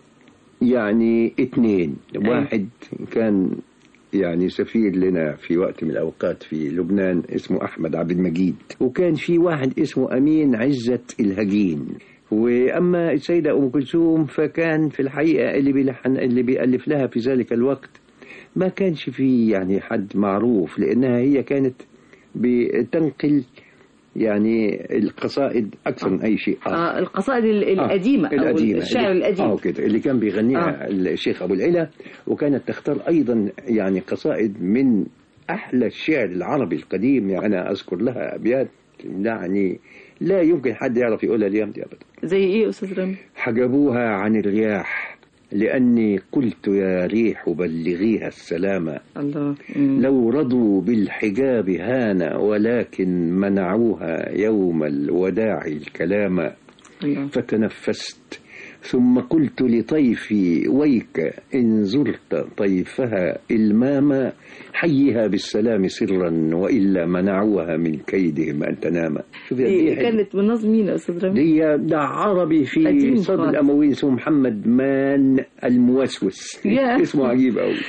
يعني اتنين واحد كان يعني سفير لنا في وقت من الأوقات في لبنان اسمه أحمد عبد المجيد وكان في واحد اسمه أمين عزة الهجين وأما السيدة أم كلثوم فكان في الحقيقة اللي بيلحن اللي بيألف لها في ذلك الوقت ما كانش في يعني حد معروف لأنها هي كانت بتنقل يعني القصائد أكثر من أي شيء آخر آه القصائد ال- القديمة أو القديمة الشعر اللي- القديم اه كده اللي كان بيغنيها آه. الشيخ ابو العلا وكانت تختار ايضا يعني قصائد من احلى الشعر العربي القديم يعني انا اذكر لها ابيات يعني لا يمكن حد يعرف يقولها اليوم دي ابدا زي ايه يا استاذ رامي حجبوها عن الرياح لاني قلت يا ريح بلغيها السلام الله لو رضوا بالحجاب هان ولكن منعوها يوم الوداع الكلام الله. فتنفست ثم قلت لطيفي ويك إن زرت طيفها الماما حيها بالسلام سرا وإلا منعوها من كيدهم أن تنام شوف دي دي حلوة. كانت من نظم مين يا استاذ رامي دي ده عربي في قديم صدر خالص. الأمويين اسمه محمد مان الموسوس ياه. اسمه عجيب قوي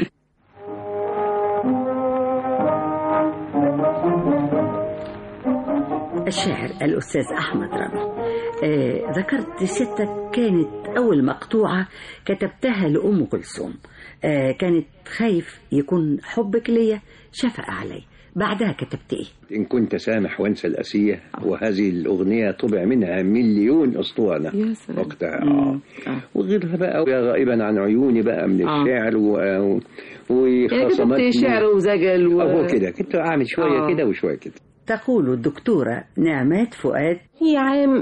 الشاعر الأستاذ أحمد رامي آه ذكرت سيادتك كانت أول مقطوعة كتبتها لأم كلثوم آه كانت خايف يكون حبك ليا شفق علي بعدها كتبت إيه إن كنت سامح وانسى الأسية وهذه الأغنية طبع منها مليون أسطوانة يا سلام. وقتها آه. وغيرها بقى ويا غائبا عن عيوني بقى من آه. الشعر و... و... يعني وخصمات كتبت شعر وزجل و... هو كده كنت أعمل شوية آه. كده وشوية كده تقول الدكتورة نعمات فؤاد في عام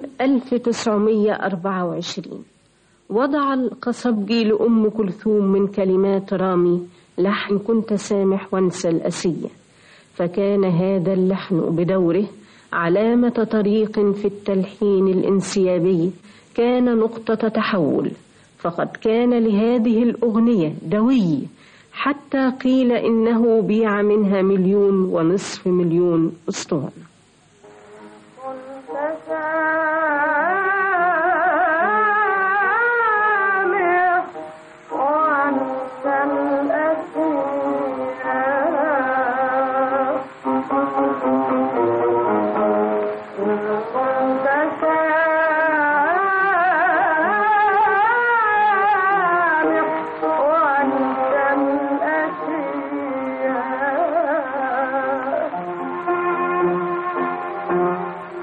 1924 وضع القصبجي لأم كلثوم من كلمات رامي لحن كنت سامح وانسى الأسية فكان هذا اللحن بدوره علامة طريق في التلحين الانسيابي كان نقطة تحول فقد كان لهذه الأغنية دوي حتى قيل إنه بيع منها مليون ونصف مليون أسطوانة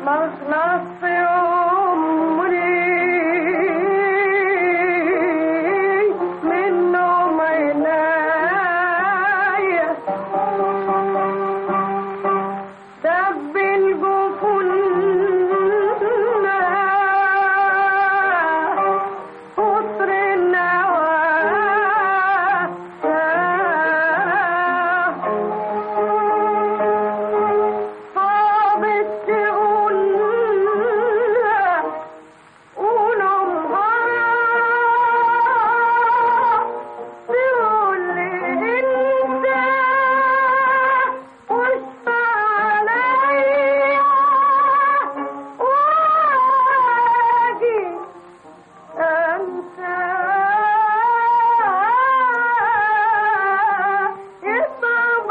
مخلص عمري منه عناية سب الجفن قطر النوى صابت تقول قولوا تقول لي انت واشفع عليا واجي انت يصعب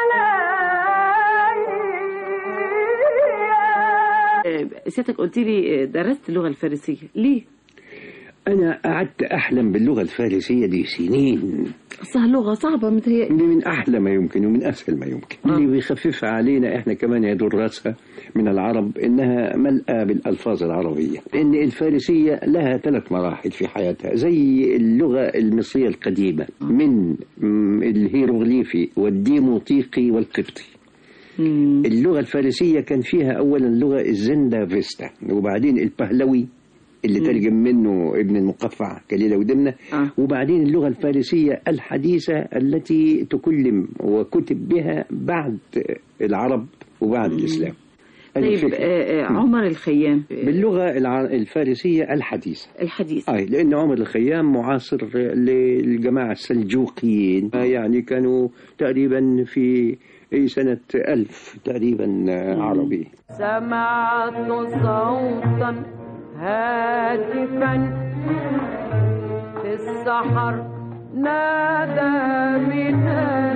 عليا آه، سيادتك قلت لي آه، درست اللغة الفارسية ليه؟ أنا قعدت أحلم باللغة الفارسية دي سنين أصلها لغة صعبة متهيألي من أحلى ما يمكن ومن أسهل ما يمكن اللي بيخففها علينا إحنا كمان يا دراسها من العرب إنها ملأى بالألفاظ العربية إن الفارسية لها ثلاث مراحل في حياتها زي اللغة المصرية القديمة من م، الهيروغليفي والديموطيقي والقبطي اللغة الفارسية كان فيها أولا اللغة الزندا فيستا وبعدين البهلوي اللي مم. ترجم منه ابن المقفع كليلة ودمنة آه. وبعدين اللغة الفارسية الحديثة التي تكلم وكتب بها بعد العرب وبعد الإسلام هذه طيب الفكرة. آه، آه، عمر الخيام باللغة الع- الفارسية الحديثة الحديث أي لأن عمر الخيام معاصر للجماعة السلجوقيين يعني كانوا تقريبا في أي سنة ألف تقريبا عربي سمعت صوتا هاتفا في السحر نادى من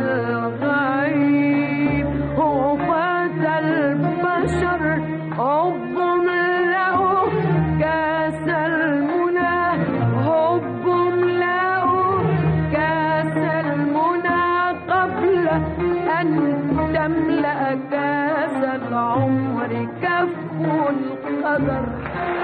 الغيب وفتى البشر حب له كاس المنى حب له كاس المنى قبل أن تملأ كاس العمر كف القدر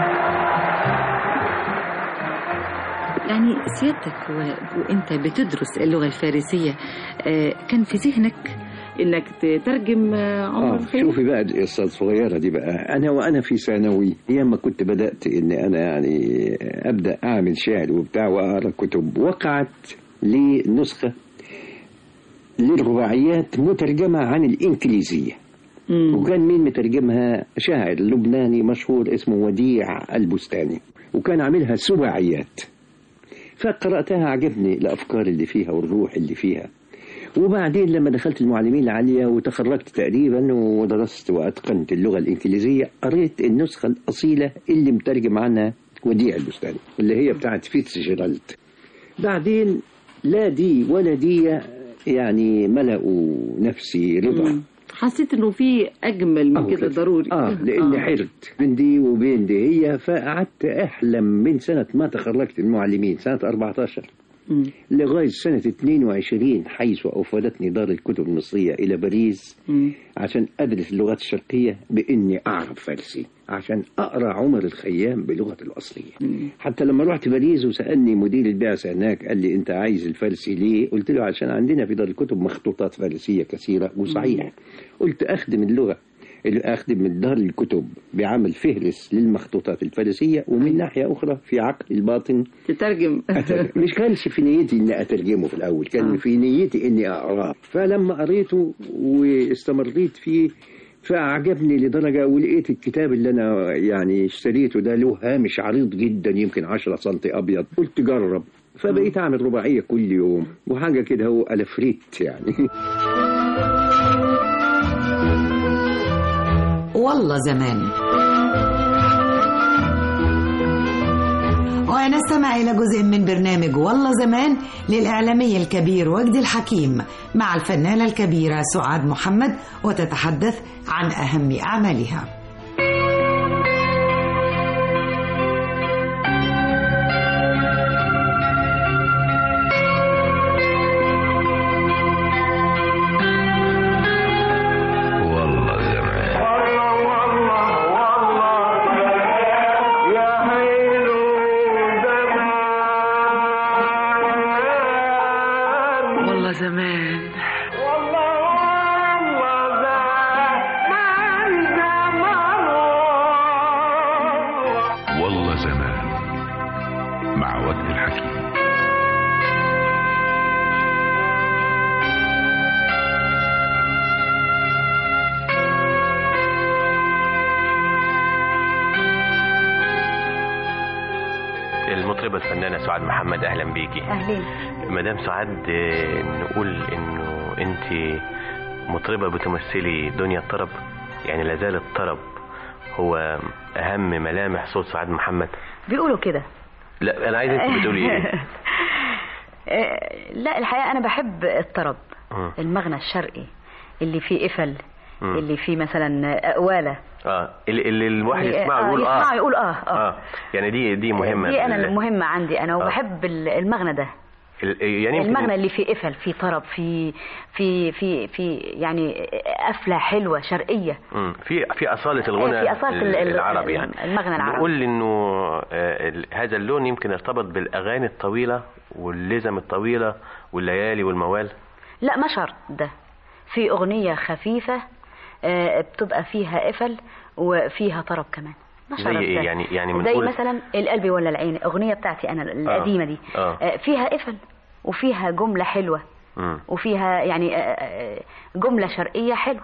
يعني سيادتك و... وانت بتدرس اللغة الفارسية آه، كان في ذهنك انك تترجم آه، عمر آه الخيام شوفي بقى القصة الصغيرة دي بقى أنا وأنا في ثانوي أيام ما كنت بدأت إن أنا يعني أبدأ أعمل شعر وبتاع وأقرأ كتب وقعت لي نسخة للرباعيات مترجمة عن الإنجليزية وكان مين مترجمها شاعر لبناني مشهور اسمه وديع البستاني وكان عاملها سباعيات فقرأتها عجبني الأفكار اللي فيها والروح اللي فيها وبعدين لما دخلت المعلمين العالية وتخرجت تقريبا ودرست وأتقنت اللغة الإنجليزية قريت النسخة الأصيلة اللي مترجم عنها وديع البستاني اللي هي بتاعت فيتس جيرالد بعدين لا دي ولا دي يعني ملأوا نفسي رضا حسيت انه في اجمل من أهو كده كده. ضروري اه لاني حرت بين دي وبين دي هي فقعدت احلم من سنه ما تخرجت المعلمين سنه 14 لغايه سنه 22 حيث اوفدتني دار الكتب المصريه الى باريس عشان ادرس اللغات الشرقيه باني اعرف فارسي عشان اقرا عمر الخيام بلغته الاصليه حتى لما رحت باريس وسالني مدير البعثه هناك قال لي انت عايز الفارسي ليه قلت له عشان عندنا في دار الكتب مخطوطات فارسيه كثيره وصحيح قلت اخدم اللغه اللي اخدم من دار الكتب بعمل فهرس للمخطوطات الفارسية ومن ناحية أخرى في عقل الباطن تترجم أترجم. مش كانش في نيتي إني أترجمه في الأول كان آه. في نيتي إني أقراه فلما قريته واستمريت فيه فأعجبني لدرجة ولقيت الكتاب اللي أنا يعني اشتريته ده له هامش عريض جدا يمكن 10 سم أبيض قلت جرب فبقيت أعمل رباعية كل يوم وحاجة كده هو ألفريت يعني والله زمان ونستمع إلى جزء من برنامج والله زمان للإعلامي الكبير وجدي الحكيم مع الفنانة الكبيرة سعاد محمد وتتحدث عن أهم أعمالها والله زمان الزمان مع وجد الحكيم المطربة الفنانة سعاد محمد أهلا بيكي أهلين مدام سعاد آه، نقول إنه أنت مطربة بتمثلي دنيا الطرب يعني لازال الطرب هو أهم ملامح صوت سعاد محمد بيقولوا كده لا أنا عايز أنت بتقولي إيه آه، لا الحقيقة أنا بحب الطرب مم. المغنى الشرقي اللي فيه قفل مم. اللي فيه مثلا أقوالة اه اللي, اللي الواحد اللي- يسمعه آه، يقول اه يسمعه يقول آه آه اه يعني دي دي مهمة دي أنا بال- المهمة عندي أنا وبحب ال- المغنى ده ال- يعني يمكن المغنى اللي فيه قفل فيه طرب فيه في في في يعني قفلة حلوة شرقية مم. في في أصالة الغنى في أصالة ال- ال- العربي يعني المغنى العربي نقول انه آه، ال- هذا اللون يمكن ارتبط بالاغاني الطويله واللزم الطويله والليالي والموال لا ما شرط ده في أغنية خفيفة آه، بتبقى فيها قفل وفيها طرب كمان ما زي شرط ايه ده. يعني يعني زي بنقول مثلا القلب ولا العين أغنية بتاعتي أنا القديمة دي اه آه، فيها قفل وفيها جملة حلوة مم. وفيها يعني آه، آه، جملة شرقية حلوة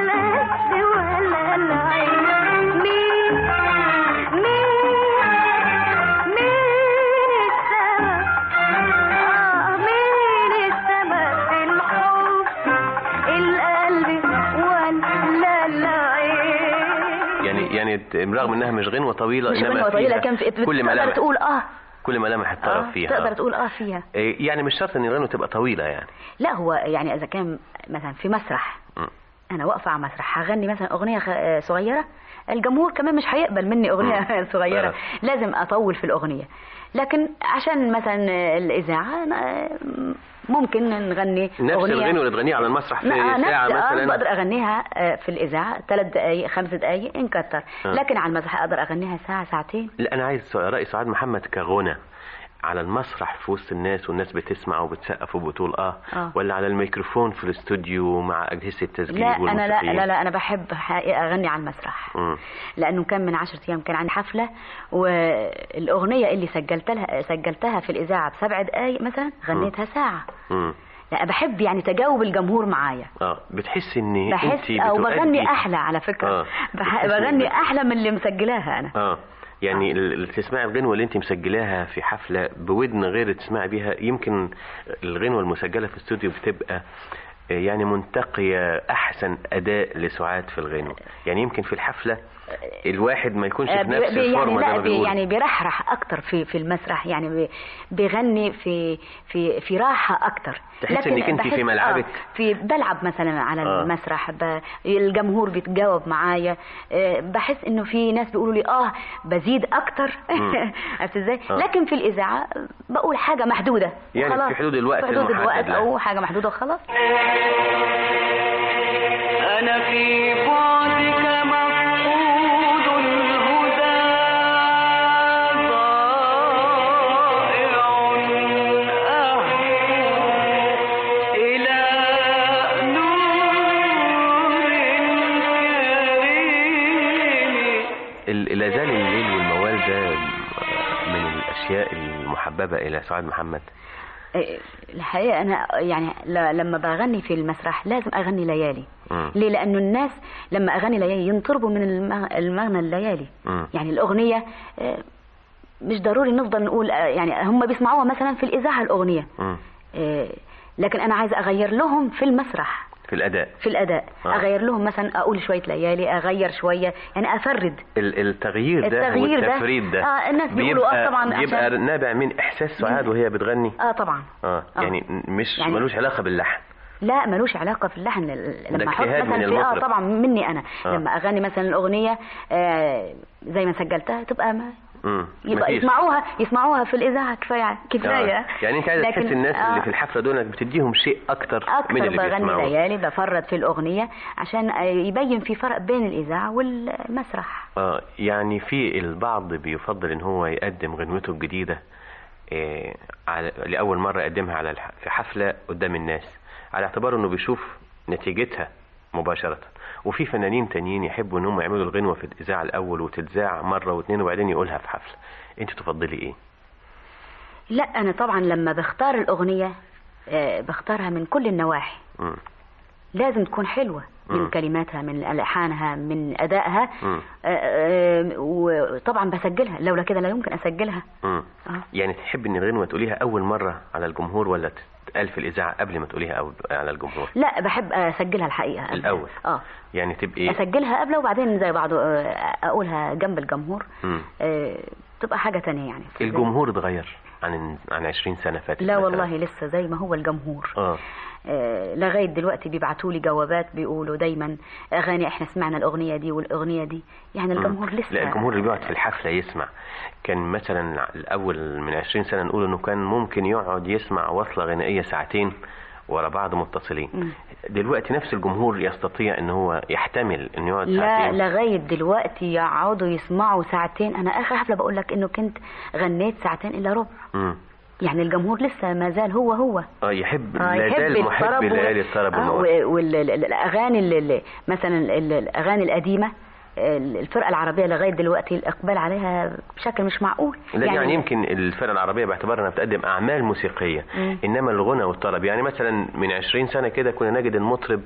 يعني يعني ت- رغم انها مش غنوه طويله مش انما غنوة طويلة فيها كان في كل تقدر ملامح تقول اه كل ملامح الطرب آه، فيها تقدر آه. تقول اه فيها إيه، يعني مش شرط ان الغنوه تبقى طويله يعني لا هو يعني اذا كان مثلا في مسرح مم. انا واقفه على مسرح هغني مثلا اغنيه خ- آه، صغيره الجمهور كمان مش هيقبل مني اغنيه صغيره آه. لازم اطول في الاغنيه لكن عشان مثلا آه، الاذاعه آه، ممكن نغني نفس اغنيه الغنوه اللي تغنيها على المسرح في لا، نفس- ساعه آه، مثلا بقدر اغنيها آه، في الاذاعه ثلاث دقائق خمس دقائق ان كتر آه. لكن على المسرح اقدر اغنيها ساعه ساعتين لا انا عايز راي سعاد محمد كغنى على المسرح في وسط الناس والناس بتسمع وبتسقف وبتقول اه آه. ولا على الميكروفون في الاستوديو مع اجهزه التسجيل لا انا لا والموسيقيين لا لا انا بحب حقيقة اغني على المسرح مم. لانه كان من عشرة ايام كان عندي حفله والاغنيه اللي سجلت لها سجلتها في الاذاعه بسبع دقائق مثلا غنيتها ساعه مم. لا بحب يعني تجاوب الجمهور معايا اه بتحس ان بحس انت او بتؤدي- بغني احلى على فكره آه. بح- بتحس إن بغني بت- احلى من اللي مسجلاها انا اه يعني ال- ال- تسمعي الغنوه اللي انت مسجلاها في حفله بودن غير تسمعي بيها يمكن الغنوه المسجله في الاستوديو بتبقى آه، يعني منتقيه احسن اداء لسعاد في الغنوه يعني يمكن في الحفله الواحد ما يكونش آه، في بي- نفس بي- يعني الفورمه لا زي ما بي بيقولوا يعني بيرحرح اكتر في في المسرح يعني بي- بيغني في في في راحه اكتر تحس إنك أنت في بحس- ملعبك. آه في بلعب مثلا على آه. المسرح ب... الجمهور بيتجاوب معايا آه، بحس انه في ناس بيقولوا لي اه بزيد اكتر مم. عرفت ازاي آه. لكن في الاذاعه بقول حاجه محدوده يعني وخلاص. في حدود الوقت في حدود المحدد الوقت لها. او حاجه محدوده وخلاص أنا في بعدك مفقود الهدى ضائع أهوي إلى نور كريم ال- لا زال الليل والموال ده من الاشياء المحببه الى سعاد محمد إيه، الحقيقه انا يعني ل- لما بغني في المسرح لازم اغني ليالي مم. ليه لانه الناس لما اغني ليالي ينطربوا من المغ- المغنى الليالي مم. يعني الاغنيه آه، مش ضروري نفضل نقول آه، يعني هم بيسمعوها مثلا في الاذاعه الاغنيه مم. آه، لكن انا عايزه اغير لهم في المسرح في الاداء في الاداء آه. اغير لهم مثلا اقول شويه ليالي اغير شويه يعني افرد ال- التغيير ده التغيير ده- والتفريد ده آه، الناس بيقولوا آه بيبقى- طبعاً بيبقى عشان- نابع من احساس سعاد وهي بتغني اه طبعا اه آه. يعني مش يعني- ملوش علاقه باللحن لا ملوش علاقه في اللحن لما احط اجتهاد من مثلا في اه المطرب. طبعا مني انا آه. لما اغني مثلا الاغنيه آه زي ما سجلتها تبقى ما مم. يبقى مفيش. يسمعوها يسمعوها في الاذاعه كفايه كفايه آه. يعني انت عايزه لكن- تحس الناس آه. اللي في الحفله دول بتديهم شيء اكتر, من اكتر اللي بغني بيسمعوه ليالي بفرد في الاغنيه عشان آه، يبين في فرق بين الاذاعه والمسرح اه يعني في البعض بيفضل ان هو يقدم غنوته الجديده آه على لاول مره يقدمها على الح... في حفله قدام الناس على اعتبار انه بيشوف نتيجتها مباشره وفي فنانين تانيين يحبوا ان هم يعملوا الغنوه في الاذاعه الاول وتتذاع مره واثنين وبعدين يقولها في حفله انت تفضلي ايه لا انا طبعا لما بختار الاغنيه آه، بختارها من كل النواحي مم. لازم تكون حلوه من مم. كلماتها من الحانها من ادائها مم. آه، آه، وطبعا بسجلها لولا كده لا يمكن اسجلها مم. آه. يعني تحب ان الغنوه تقوليها اول مره على الجمهور ولا تتقال في الاذاعه قبل ما تقوليها أو على الجمهور لا بحب اسجلها الحقيقه قبل. الاول اه يعني تبقي اسجلها قبل وبعدين زي بعض آه، اقولها جنب الجمهور مم. آه، تبقى حاجه تانية يعني الجمهور اتغير عن عن 20 سنه فاتت لا مثلاً. والله لسه زي ما هو الجمهور اه آه، لغايه دلوقتي بيبعتوا لي جوابات بيقولوا دايما اغاني احنا سمعنا الاغنيه دي والاغنيه دي يعني الجمهور لسه لا الجمهور اللي بيقعد في الحفلة يسمع كان مثلا الأول من 20 سنة نقول إنه كان ممكن يقعد يسمع وصلة غنائية ساعتين ورا بعض متصلين مم. دلوقتي نفس الجمهور يستطيع إن هو يحتمل إنه يقعد لا ساعتين لغايه دلوقتي يقعدوا يسمعوا ساعتين انا اخر حفله بقول لك انه كنت غنيت ساعتين الا ربع مم. يعني الجمهور لسه ما زال هو هو اه يحب آه، لا زال محب الطرب و- ليالي الطرب آه، والموال والاغاني مثلا ال- الاغاني القديمه ال- الفرقه العربيه لغايه دلوقتي الاقبال عليها بشكل مش معقول لا يعني, يعني يمكن الفرقة العربية باعتبار انها بتقدم اعمال موسيقية مم. انما الغنى والطرب يعني مثلا من 20 سنة كده كنا نجد المطرب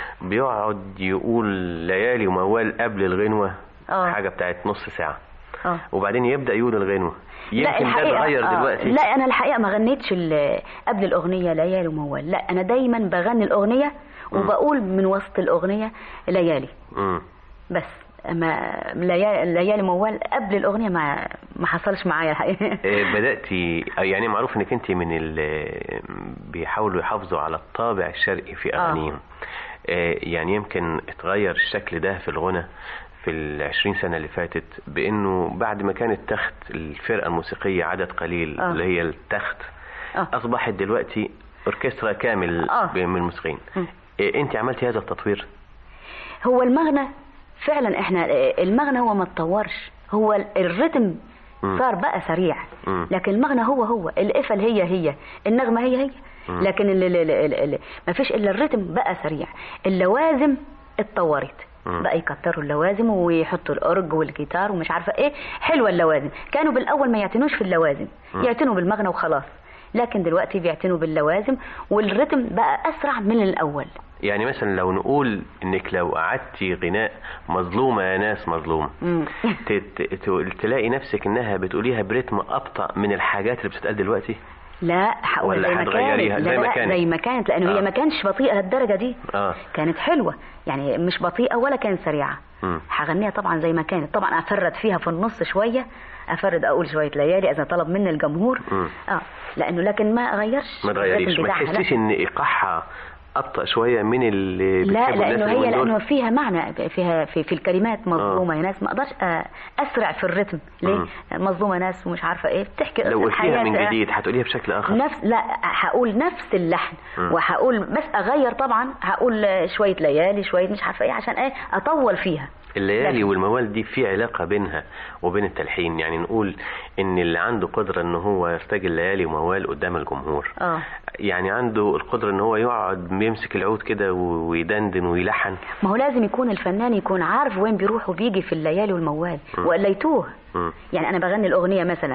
بيقعد يقول ليالي وموال قبل الغنوة آه. حاجة بتاعت نص ساعة اه وبعدين يبدأ يقول الغنوة لا يمكن ده الحقيقة اتغير آه، دلوقتي لا انا الحقيقه ما غنيتش ال- قبل الاغنيه ليالي وموال لا انا دايما بغني الاغنيه وبقول من وسط الاغنيه ليالي مم. بس ما ليالي, ليالي موال قبل الاغنيه ما ما حصلش معايا الحقيقه آه، بدأتي آه، يعني معروف انك انت من ال بيحاولوا يحافظوا على الطابع الشرقي في آه. اغانيهم آه، يعني يمكن اتغير الشكل ده في الغنى في العشرين سنة اللي فاتت بانه بعد ما كانت تخت الفرقة الموسيقية عدد قليل آه. اللي هي التخت آه. اصبحت دلوقتي اوركسترا كامل آه. من الموسيقيين مم. آه، انت عملتي هذا التطوير هو المغنى فعلا احنا المغنى هو ما اتطورش هو الريتم مم. صار بقى سريع مم. لكن المغنى هو هو القفل هي هي النغمه هي هي مم. لكن ال ال ال ال ما فيش الا الريتم بقى سريع اللوازم اتطورت مم. بقى يكتروا اللوازم ويحطوا الأورج والجيتار ومش عارفه ايه حلوه اللوازم كانوا بالاول ما يعتنوش في اللوازم مم. يعتنوا بالمغنى وخلاص لكن دلوقتي بيعتنوا باللوازم والريتم بقى اسرع من الاول يعني مثلا لو نقول انك لو قعدتي غناء مظلومة يا ناس مظلومة مم. ت- ت- ت- تلاقي نفسك انها بتقوليها برتم ابطأ من الحاجات اللي بتتقال دلوقتي لا هقول ولا زي ما هتغيريها كانت زي لا ما لا كانت؟ زي ما كانت لانه آه. هي ما كانتش بطيئه للدرجه دي اه كانت حلوه يعني مش بطيئه ولا كانت سريعه مم. هغنيها طبعا زي ما كانت طبعا افرد فيها في النص شويه افرد اقول شويه ليالي اذا طلب مني الجمهور مم. اه لانه لكن ما اغيرش ما تغيريش الريتم ما بتاعها، لا. تحسيش ان ايقاعها ابطأ شوية من اللي لا بتحبوا الناس لانه هي اليومين دول؟ لانه فيها معنى فيها في, في الكلمات مظلومه يا ناس ما اقدرش أ- اسرع في الريتم ليه مظلومه ناس ومش عارفه ايه بتحكي لو قصة قلتيها من حياة. جديد هتقوليها بشكل اخر نفس لا هقول نفس اللحن مم. وهقول بس اغير طبعا هقول شويه ليالي شويه مش عارفه ايه عشان ايه اطول فيها الليالي والموال دي في علاقة بينها وبين التلحين يعني نقول ان اللي عنده قدرة ان هو يرتجل ليالي وموال قدام الجمهور اه يعني عنده القدرة ان هو يقعد بيمسك العود كده ويدندن ويلحن ما هو لازم يكون الفنان يكون عارف وين بيروح وبيجي في الليالي والموال مم. والا يتوه مم. يعني انا بغني الاغنيه مثلا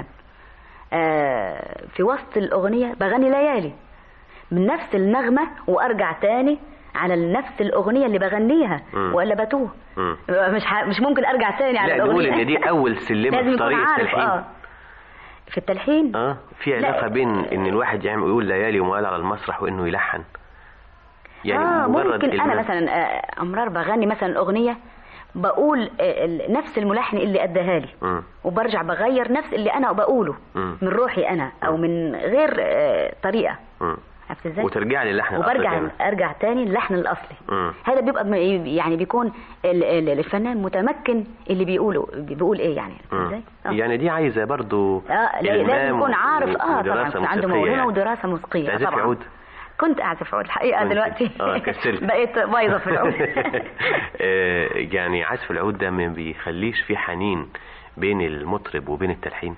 آه في وسط الاغنيه بغني ليالي من نفس النغمه وارجع تاني على نفس الاغنيه اللي بغنيها مم. والا بتوه مم. مش ح... مش ممكن ارجع تاني على لا نقول الاغنيه ان دي اول سلمة لازم في يكون طريق عارف التلحين اه في التلحين اه في لا. علاقة بين ان الواحد يعمل يقول ليالي وموال على المسرح وانه يلحن يعني اه مجرد ممكن انا المن- مثلا آه، امرار بغني مثلا الاغنيه بقول آه، ال- نفس الملحن اللي اداها لي مم. وبرجع بغير نفس اللي انا بقوله مم. من روحي انا او من غير آه، طريقه مم. عرفت ازاي وترجعي للحن الأصلي وبرجع تاني. ارجع تاني للحن الاصلي مم. هذا بيبقى م- يعني بيكون ال- ال- الفنان متمكن اللي بيقوله بيقول ايه يعني عرفت مم. ازاي آه. يعني دي عايزة برضو اه لا- لازم إلمام يكون عارف اه طبعا ودراسة عنده موسيقية موهبه يعني. ودراسه موسيقيه تعزفي طبعا عود كنت اعزف عود الحقيقه كنت. دلوقتي آه، كسلت. بقيت بايظه في العود آه، يعني عزف العود ده ما بيخليش في حنين بين المطرب وبين التلحين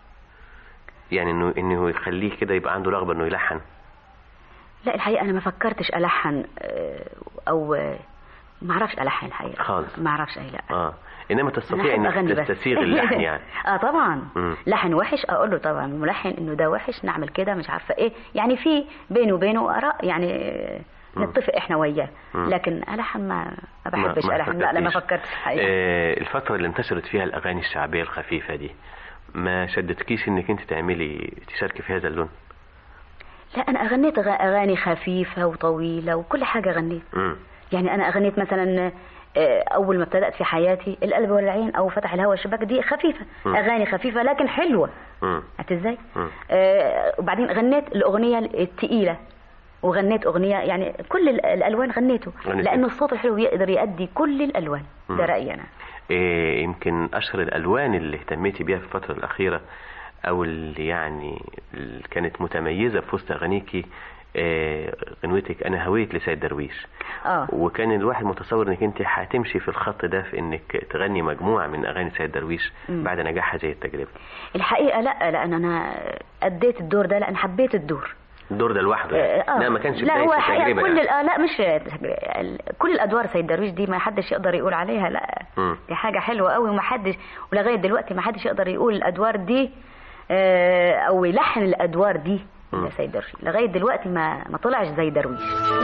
يعني انه انه يخليه كده يبقى عنده رغبة انه يلحن لا الحقيقة أنا ما فكرتش ألحن آه، أو آه، ما اعرفش الحن الحقيقه خالص ما اعرفش اي لا اه انما أنا تستطيع أحب أغني انك بس. تستسيغ اللحن يعني اه طبعا مم. لحن وحش اقول له طبعا الملحن انه ده وحش نعمل كده مش عارفه ايه يعني في بيني وبينه اراء يعني آه، مم. نتفق احنا وياه مم. لكن الحن ما ما بحبش ما الحن لا لا ما فكرتيش. فكرتش الحقيقه آه الفترة اللي انتشرت فيها الأغاني الشعبية الخفيفة دي ما شدتكيش انك انت تعملي تشاركي في هذا اللون لا انا اغنيت أغ- اغاني خفيفه وطويله وكل حاجه غنيت مم. يعني انا اغنيت مثلا آه، اول ما ابتدات في حياتي القلب والعين او فتح الهوى الشباك دي خفيفه مم. اغاني خفيفه لكن حلوه مم. عرفت ازاي مم. آه، وبعدين غنيت الاغنيه الثقيله وغنيت اغنيه يعني كل ال- الالوان غنيته غنيتي. لانه الصوت الحلو يقدر يؤدي كل الالوان مم. ده رايي انا إيه يمكن أشهر الألوان اللي اهتميتي بيها في الفترة الأخيرة أو اللي يعني اللي كانت متميزة في وسط أغانيكي إيه غنوتك أنا هويت لسيد درويش اه وكان الواحد متصور انك انت هتمشي في الخط ده في انك تغني مجموعة من اغاني سيد درويش مم. بعد نجاحها زي التجربة الحقيقه لا لان انا اديت الدور ده لان حبيت الدور الدور ده لوحده يعني. آه، لا ما كانش لا بداية هو الحقيقه التجربة كل يعني. يعني. لا مش ال- كل الادوار سيد درويش دي ما حدش يقدر يقول عليها لا مم. دي حاجه حلوه قوي وما حدش ولغايه دلوقتي ما حدش يقدر يقول الادوار دي آه، او يلحن الادوار دي مم. يا سيد درويش لغايه دلوقتي ما ما طلعش زي درويش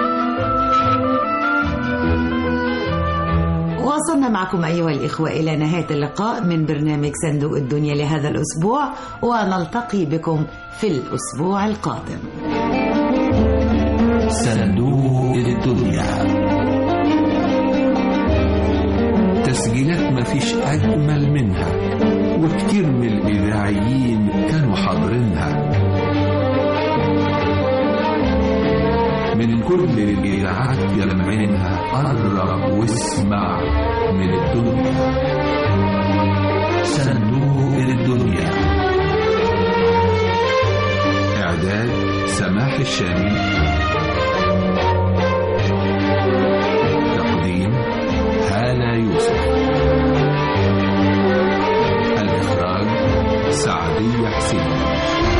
وصلنا معكم أيها الإخوة إلى نهاية اللقاء من برنامج صندوق الدنيا لهذا الأسبوع ونلتقي بكم في الأسبوع القادم صندوق الدنيا تسجيلات مفيش أجمل منها وكتير من الإذاعيين كانوا حاضرينها من كل الإذاعات يلمعينها قرب واسمع من الدنيا صندوق الدنيا إعداد سماح الشامي تقديم هالة يوسف الإخراج سعدية حسين